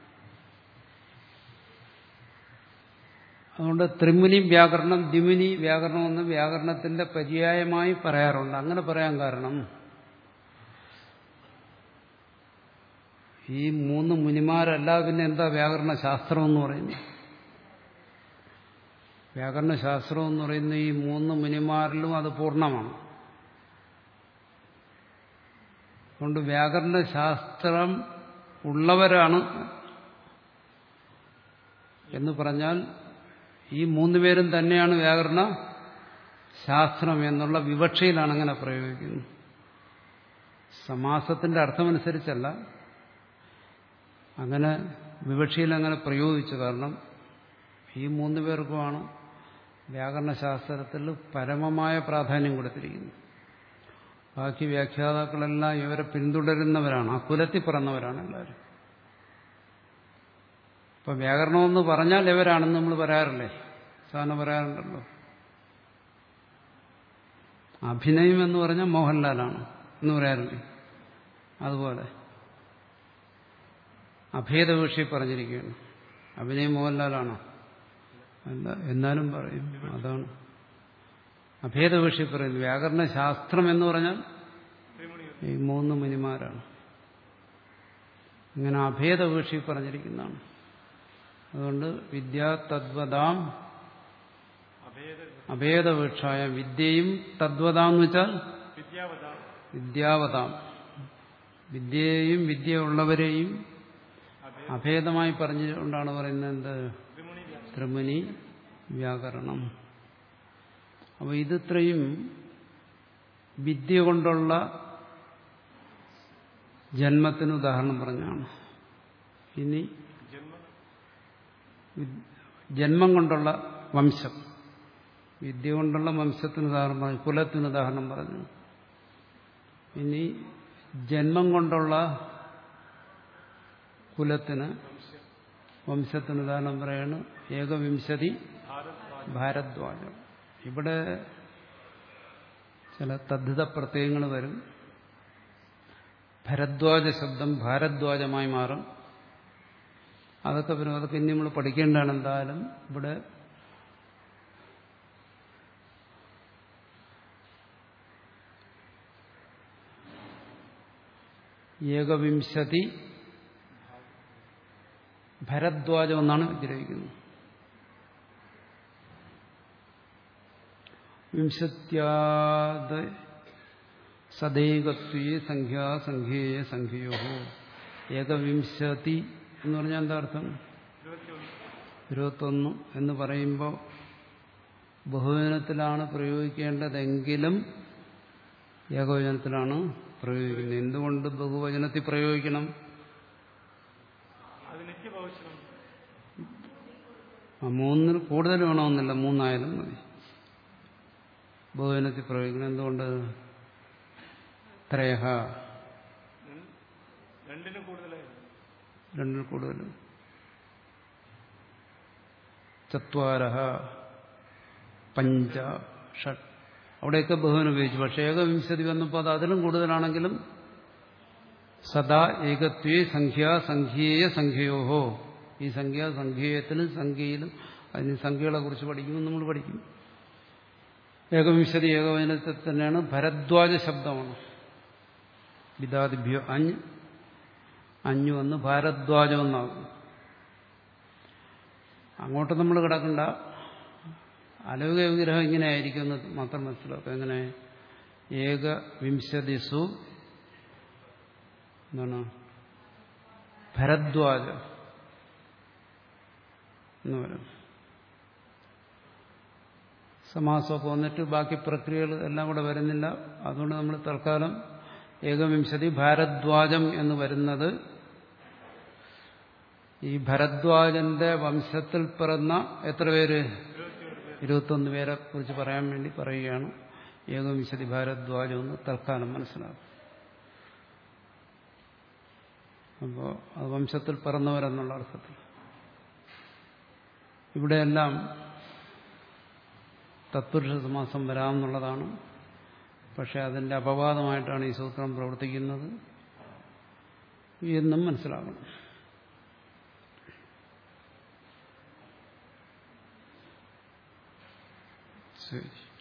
അതുകൊണ്ട് ത്രിമുനി വ്യാകരണം ദ്വിമുനി വ്യാകരണം എന്ന് വ്യാകരണത്തിന്റെ പര്യായമായി പറയാറുണ്ട് അങ്ങനെ പറയാൻ കാരണം ഈ മൂന്ന് മുനിമാരല്ല പിന്നെ എന്താ വ്യാകരണ ശാസ്ത്രം എന്ന് പറയുന്നത് വ്യാകരണ ശാസ്ത്രം എന്ന് പറയുന്ന ഈ മൂന്ന് മുനിമാരിലും അത് പൂർണ്ണമാണ് അതുകൊണ്ട് വ്യാകരണ ശാസ്ത്രം ഉള്ളവരാണ് എന്ന് പറഞ്ഞാൽ ഈ മൂന്ന് പേരും തന്നെയാണ് വ്യാകരണ ശാസ്ത്രം എന്നുള്ള വിവക്ഷയിലാണ് അങ്ങനെ പ്രയോഗിക്കുന്നത് സമാസത്തിന്റെ അർത്ഥമനുസരിച്ചല്ല അങ്ങനെ വിവക്ഷയിൽ അങ്ങനെ പ്രയോഗിച്ചു കാരണം ഈ മൂന്ന് പേർക്കുമാണ് വ്യാകരണശാസ്ത്രത്തിൽ പരമമായ പ്രാധാന്യം കൊടുത്തിരിക്കുന്നത് ബാക്കി വ്യാഖ്യാതാക്കളെല്ലാം ഇവരെ പിന്തുടരുന്നവരാണ് ആ കുലത്തിൽ പിറന്നവരാണ് എല്ലാവരും ഇപ്പൊ വ്യാകരണമെന്ന് പറഞ്ഞാൽ ഇവരാണെന്ന് നമ്മൾ പറയാറില്ലേ സാധാരണ പറയാറുണ്ടല്ലോ അഭിനയം എന്ന് പറഞ്ഞാൽ മോഹൻലാലാണ് എന്ന് പറയാറില്ലേ അതുപോലെ അഭേദവിഷി പറഞ്ഞിരിക്കുകയാണ് അഭിനയം മോഹൻലാലാണോ അല്ല എന്നാലും പറയും അതാണ് അഭേദവിഷി പറയുന്നു വ്യാകരണ ശാസ്ത്രം എന്ന് പറഞ്ഞാൽ ഈ മൂന്ന് മുനിമാരാണ് ഇങ്ങനെ അഭേദവിഷി പറഞ്ഞിരിക്കുന്നതാണ് അതുകൊണ്ട് വിദ്യാ തദ്വതാം അഭേദ അഭേദവൃക്ഷായ വിദ്യയും തദ്വതാം എന്ന് വെച്ചാൽ വിദ്യാവത വിദ്യാവതാം വിദ്യയെയും വിദ്യയുള്ളവരെയും അഭേദ അഭേദമായി പറഞ്ഞുകൊണ്ടാണ് പറയുന്നത് എന്ത് ത്രിമുണി വ്യാസം ത്രിമുനി വ്യാകരണം അപ്പോൾ ഇതിത്രയും വിദ്യ കൊണ്ടുള്ള ജന്മത്തിന് ഉദാഹരണം പറഞ്ഞാണ് ഇനി ജന്മ വി- ജന്മം കൊണ്ടുള്ള വംശം വിദ്യ കൊണ്ടുള്ള വംശത്തിന് ഉദാഹരണം പറഞ്ഞു കുലത്തിന് ഉദാഹരണം പറഞ്ഞു ഇനി ജന്മം കൊണ്ടുള്ള കുലത്തിന് വംശത്തിന് ഉദാഹരണം പറയാണ് ഏകവിംശതി ഭാരത് ഭാരദ്വാജം ഇവിടെ ചില തദ്ധിത പ്രത്യയങ്ങൾ വരും ഭരദ്വാജ ശബ്ദം ഭാരദ്വാജമായി മാറും അതൊക്കെ വരും അതൊക്കെ ഇനി നമ്മൾ പഠിക്കേണ്ടതാണ് എന്തായാലും ഇവിടെ ഏകവിംശതി ഭരദ്വാജം എന്നാണ് വിഗ്രഹിക്കുന്നത് വിംശത്യാദ് സദൈകത്വേ സംഖ്യാ സംഖ്യേയ സംഖ്യയോ ഏകവിംശതി എന്ന് പറഞ്ഞാൽ എന്താ അർത്ഥം ഇരുപത്തിയൊന്ന് ഇരുപത്തൊന്ന് എന്ന് പറയുമ്പോൾ ബഹുവചനത്തിലാണ് പ്രയോഗിക്കേണ്ടതെങ്കിലും ഏകവചനത്തിലാണ് പ്രയോഗിക്കുന്നത് എന്തുകൊണ്ട് ബഹുവചനത്തിൽ പ്രയോഗിക്കണം അത് നിത്യഭവിഷ്യം ആ മൂന്നിൽ കൂടുതൽ വേണമെന്നില്ല മൂന്നായാലും മതി ബഹുവചനത്തിൽ പ്രയോഗിക്കണം എന്തുകൊണ്ട് ത്രയഹ രണ്ടിനും കൂടുതലായിരുന്നു രണ്ടിൽ കൂടുതൽ ചത്വാരഹ പഞ്ച ഷട്ട് അവിടെയൊക്കെ ബഹുവനം ഉപയോഗിച്ചു പക്ഷെ ഏകവിംശതി വന്നപ്പോൾ അത് അതിലും കൂടുതലാണെങ്കിലും സദാ ഏകത്വേ സംഖ്യ സംഖ്യേയ സംഖ്യയോഹോ ഈ സംഖ്യ സംഖ്യേയത്തിലും സംഖ്യയിലും അതിന് സംഖ്യകളെ കുറിച്ച് പഠിക്കുമ്പോൾ നമ്മൾ പഠിക്കും ഏകവിംശതി ഏകവചനത്തിൽ തന്നെയാണ് ഭരദ്വാജ ശബ്ദമാണ് വിദാദിഭ്യോ അഞ്ഞ് അഞ്ഞു വന്ന് ഭാരദ്വാജം എന്നാകും അങ്ങോട്ട് നമ്മൾ കിടക്കണ്ട അലൗകിക വിഗ്രഹം ഇങ്ങനെ ആയിരിക്കും എന്ന് മാത്രം മനസ്സിലാക്കുക എങ്ങനെ ഏകവിംശതിസു എന്താണ് ഭരദ്വാജ എന്ന് പറയും സമാസമൊക്കെ വന്നിട്ട് ബാക്കി പ്രക്രിയകൾ എല്ലാം കൂടെ വരുന്നില്ല അതുകൊണ്ട് നമ്മൾ തൽക്കാലം ഏകവിംശതി ഭാരദ്വാജം എന്ന് വരുന്നത് ഈ ഭരദ്വാജന്റെ വംശത്തിൽ പിറന്ന എത്ര പേര് ഇരുപത്തൊന്ന് പേരെ കുറിച്ച് പറയാൻ വേണ്ടി പറയുകയാണ് ഏകവിംശതി ഭാരദ്വാജം എന്ന് തൽക്കാലം മനസ്സിലാക്കും അപ്പോൾ അത് വംശത്തിൽ പിറന്നവരെന്നുള്ള അർത്ഥത്തിൽ ഇവിടെയെല്ലാം തത്പുരുഷ സമാസം വരാമെന്നുള്ളതാണ് പക്ഷെ അതിന്റെ അപവാദമായിട്ടാണ് ഈ സൂത്രം പ്രവർത്തിക്കുന്നത് എന്നും മനസ്സിലാക്കണം ശരി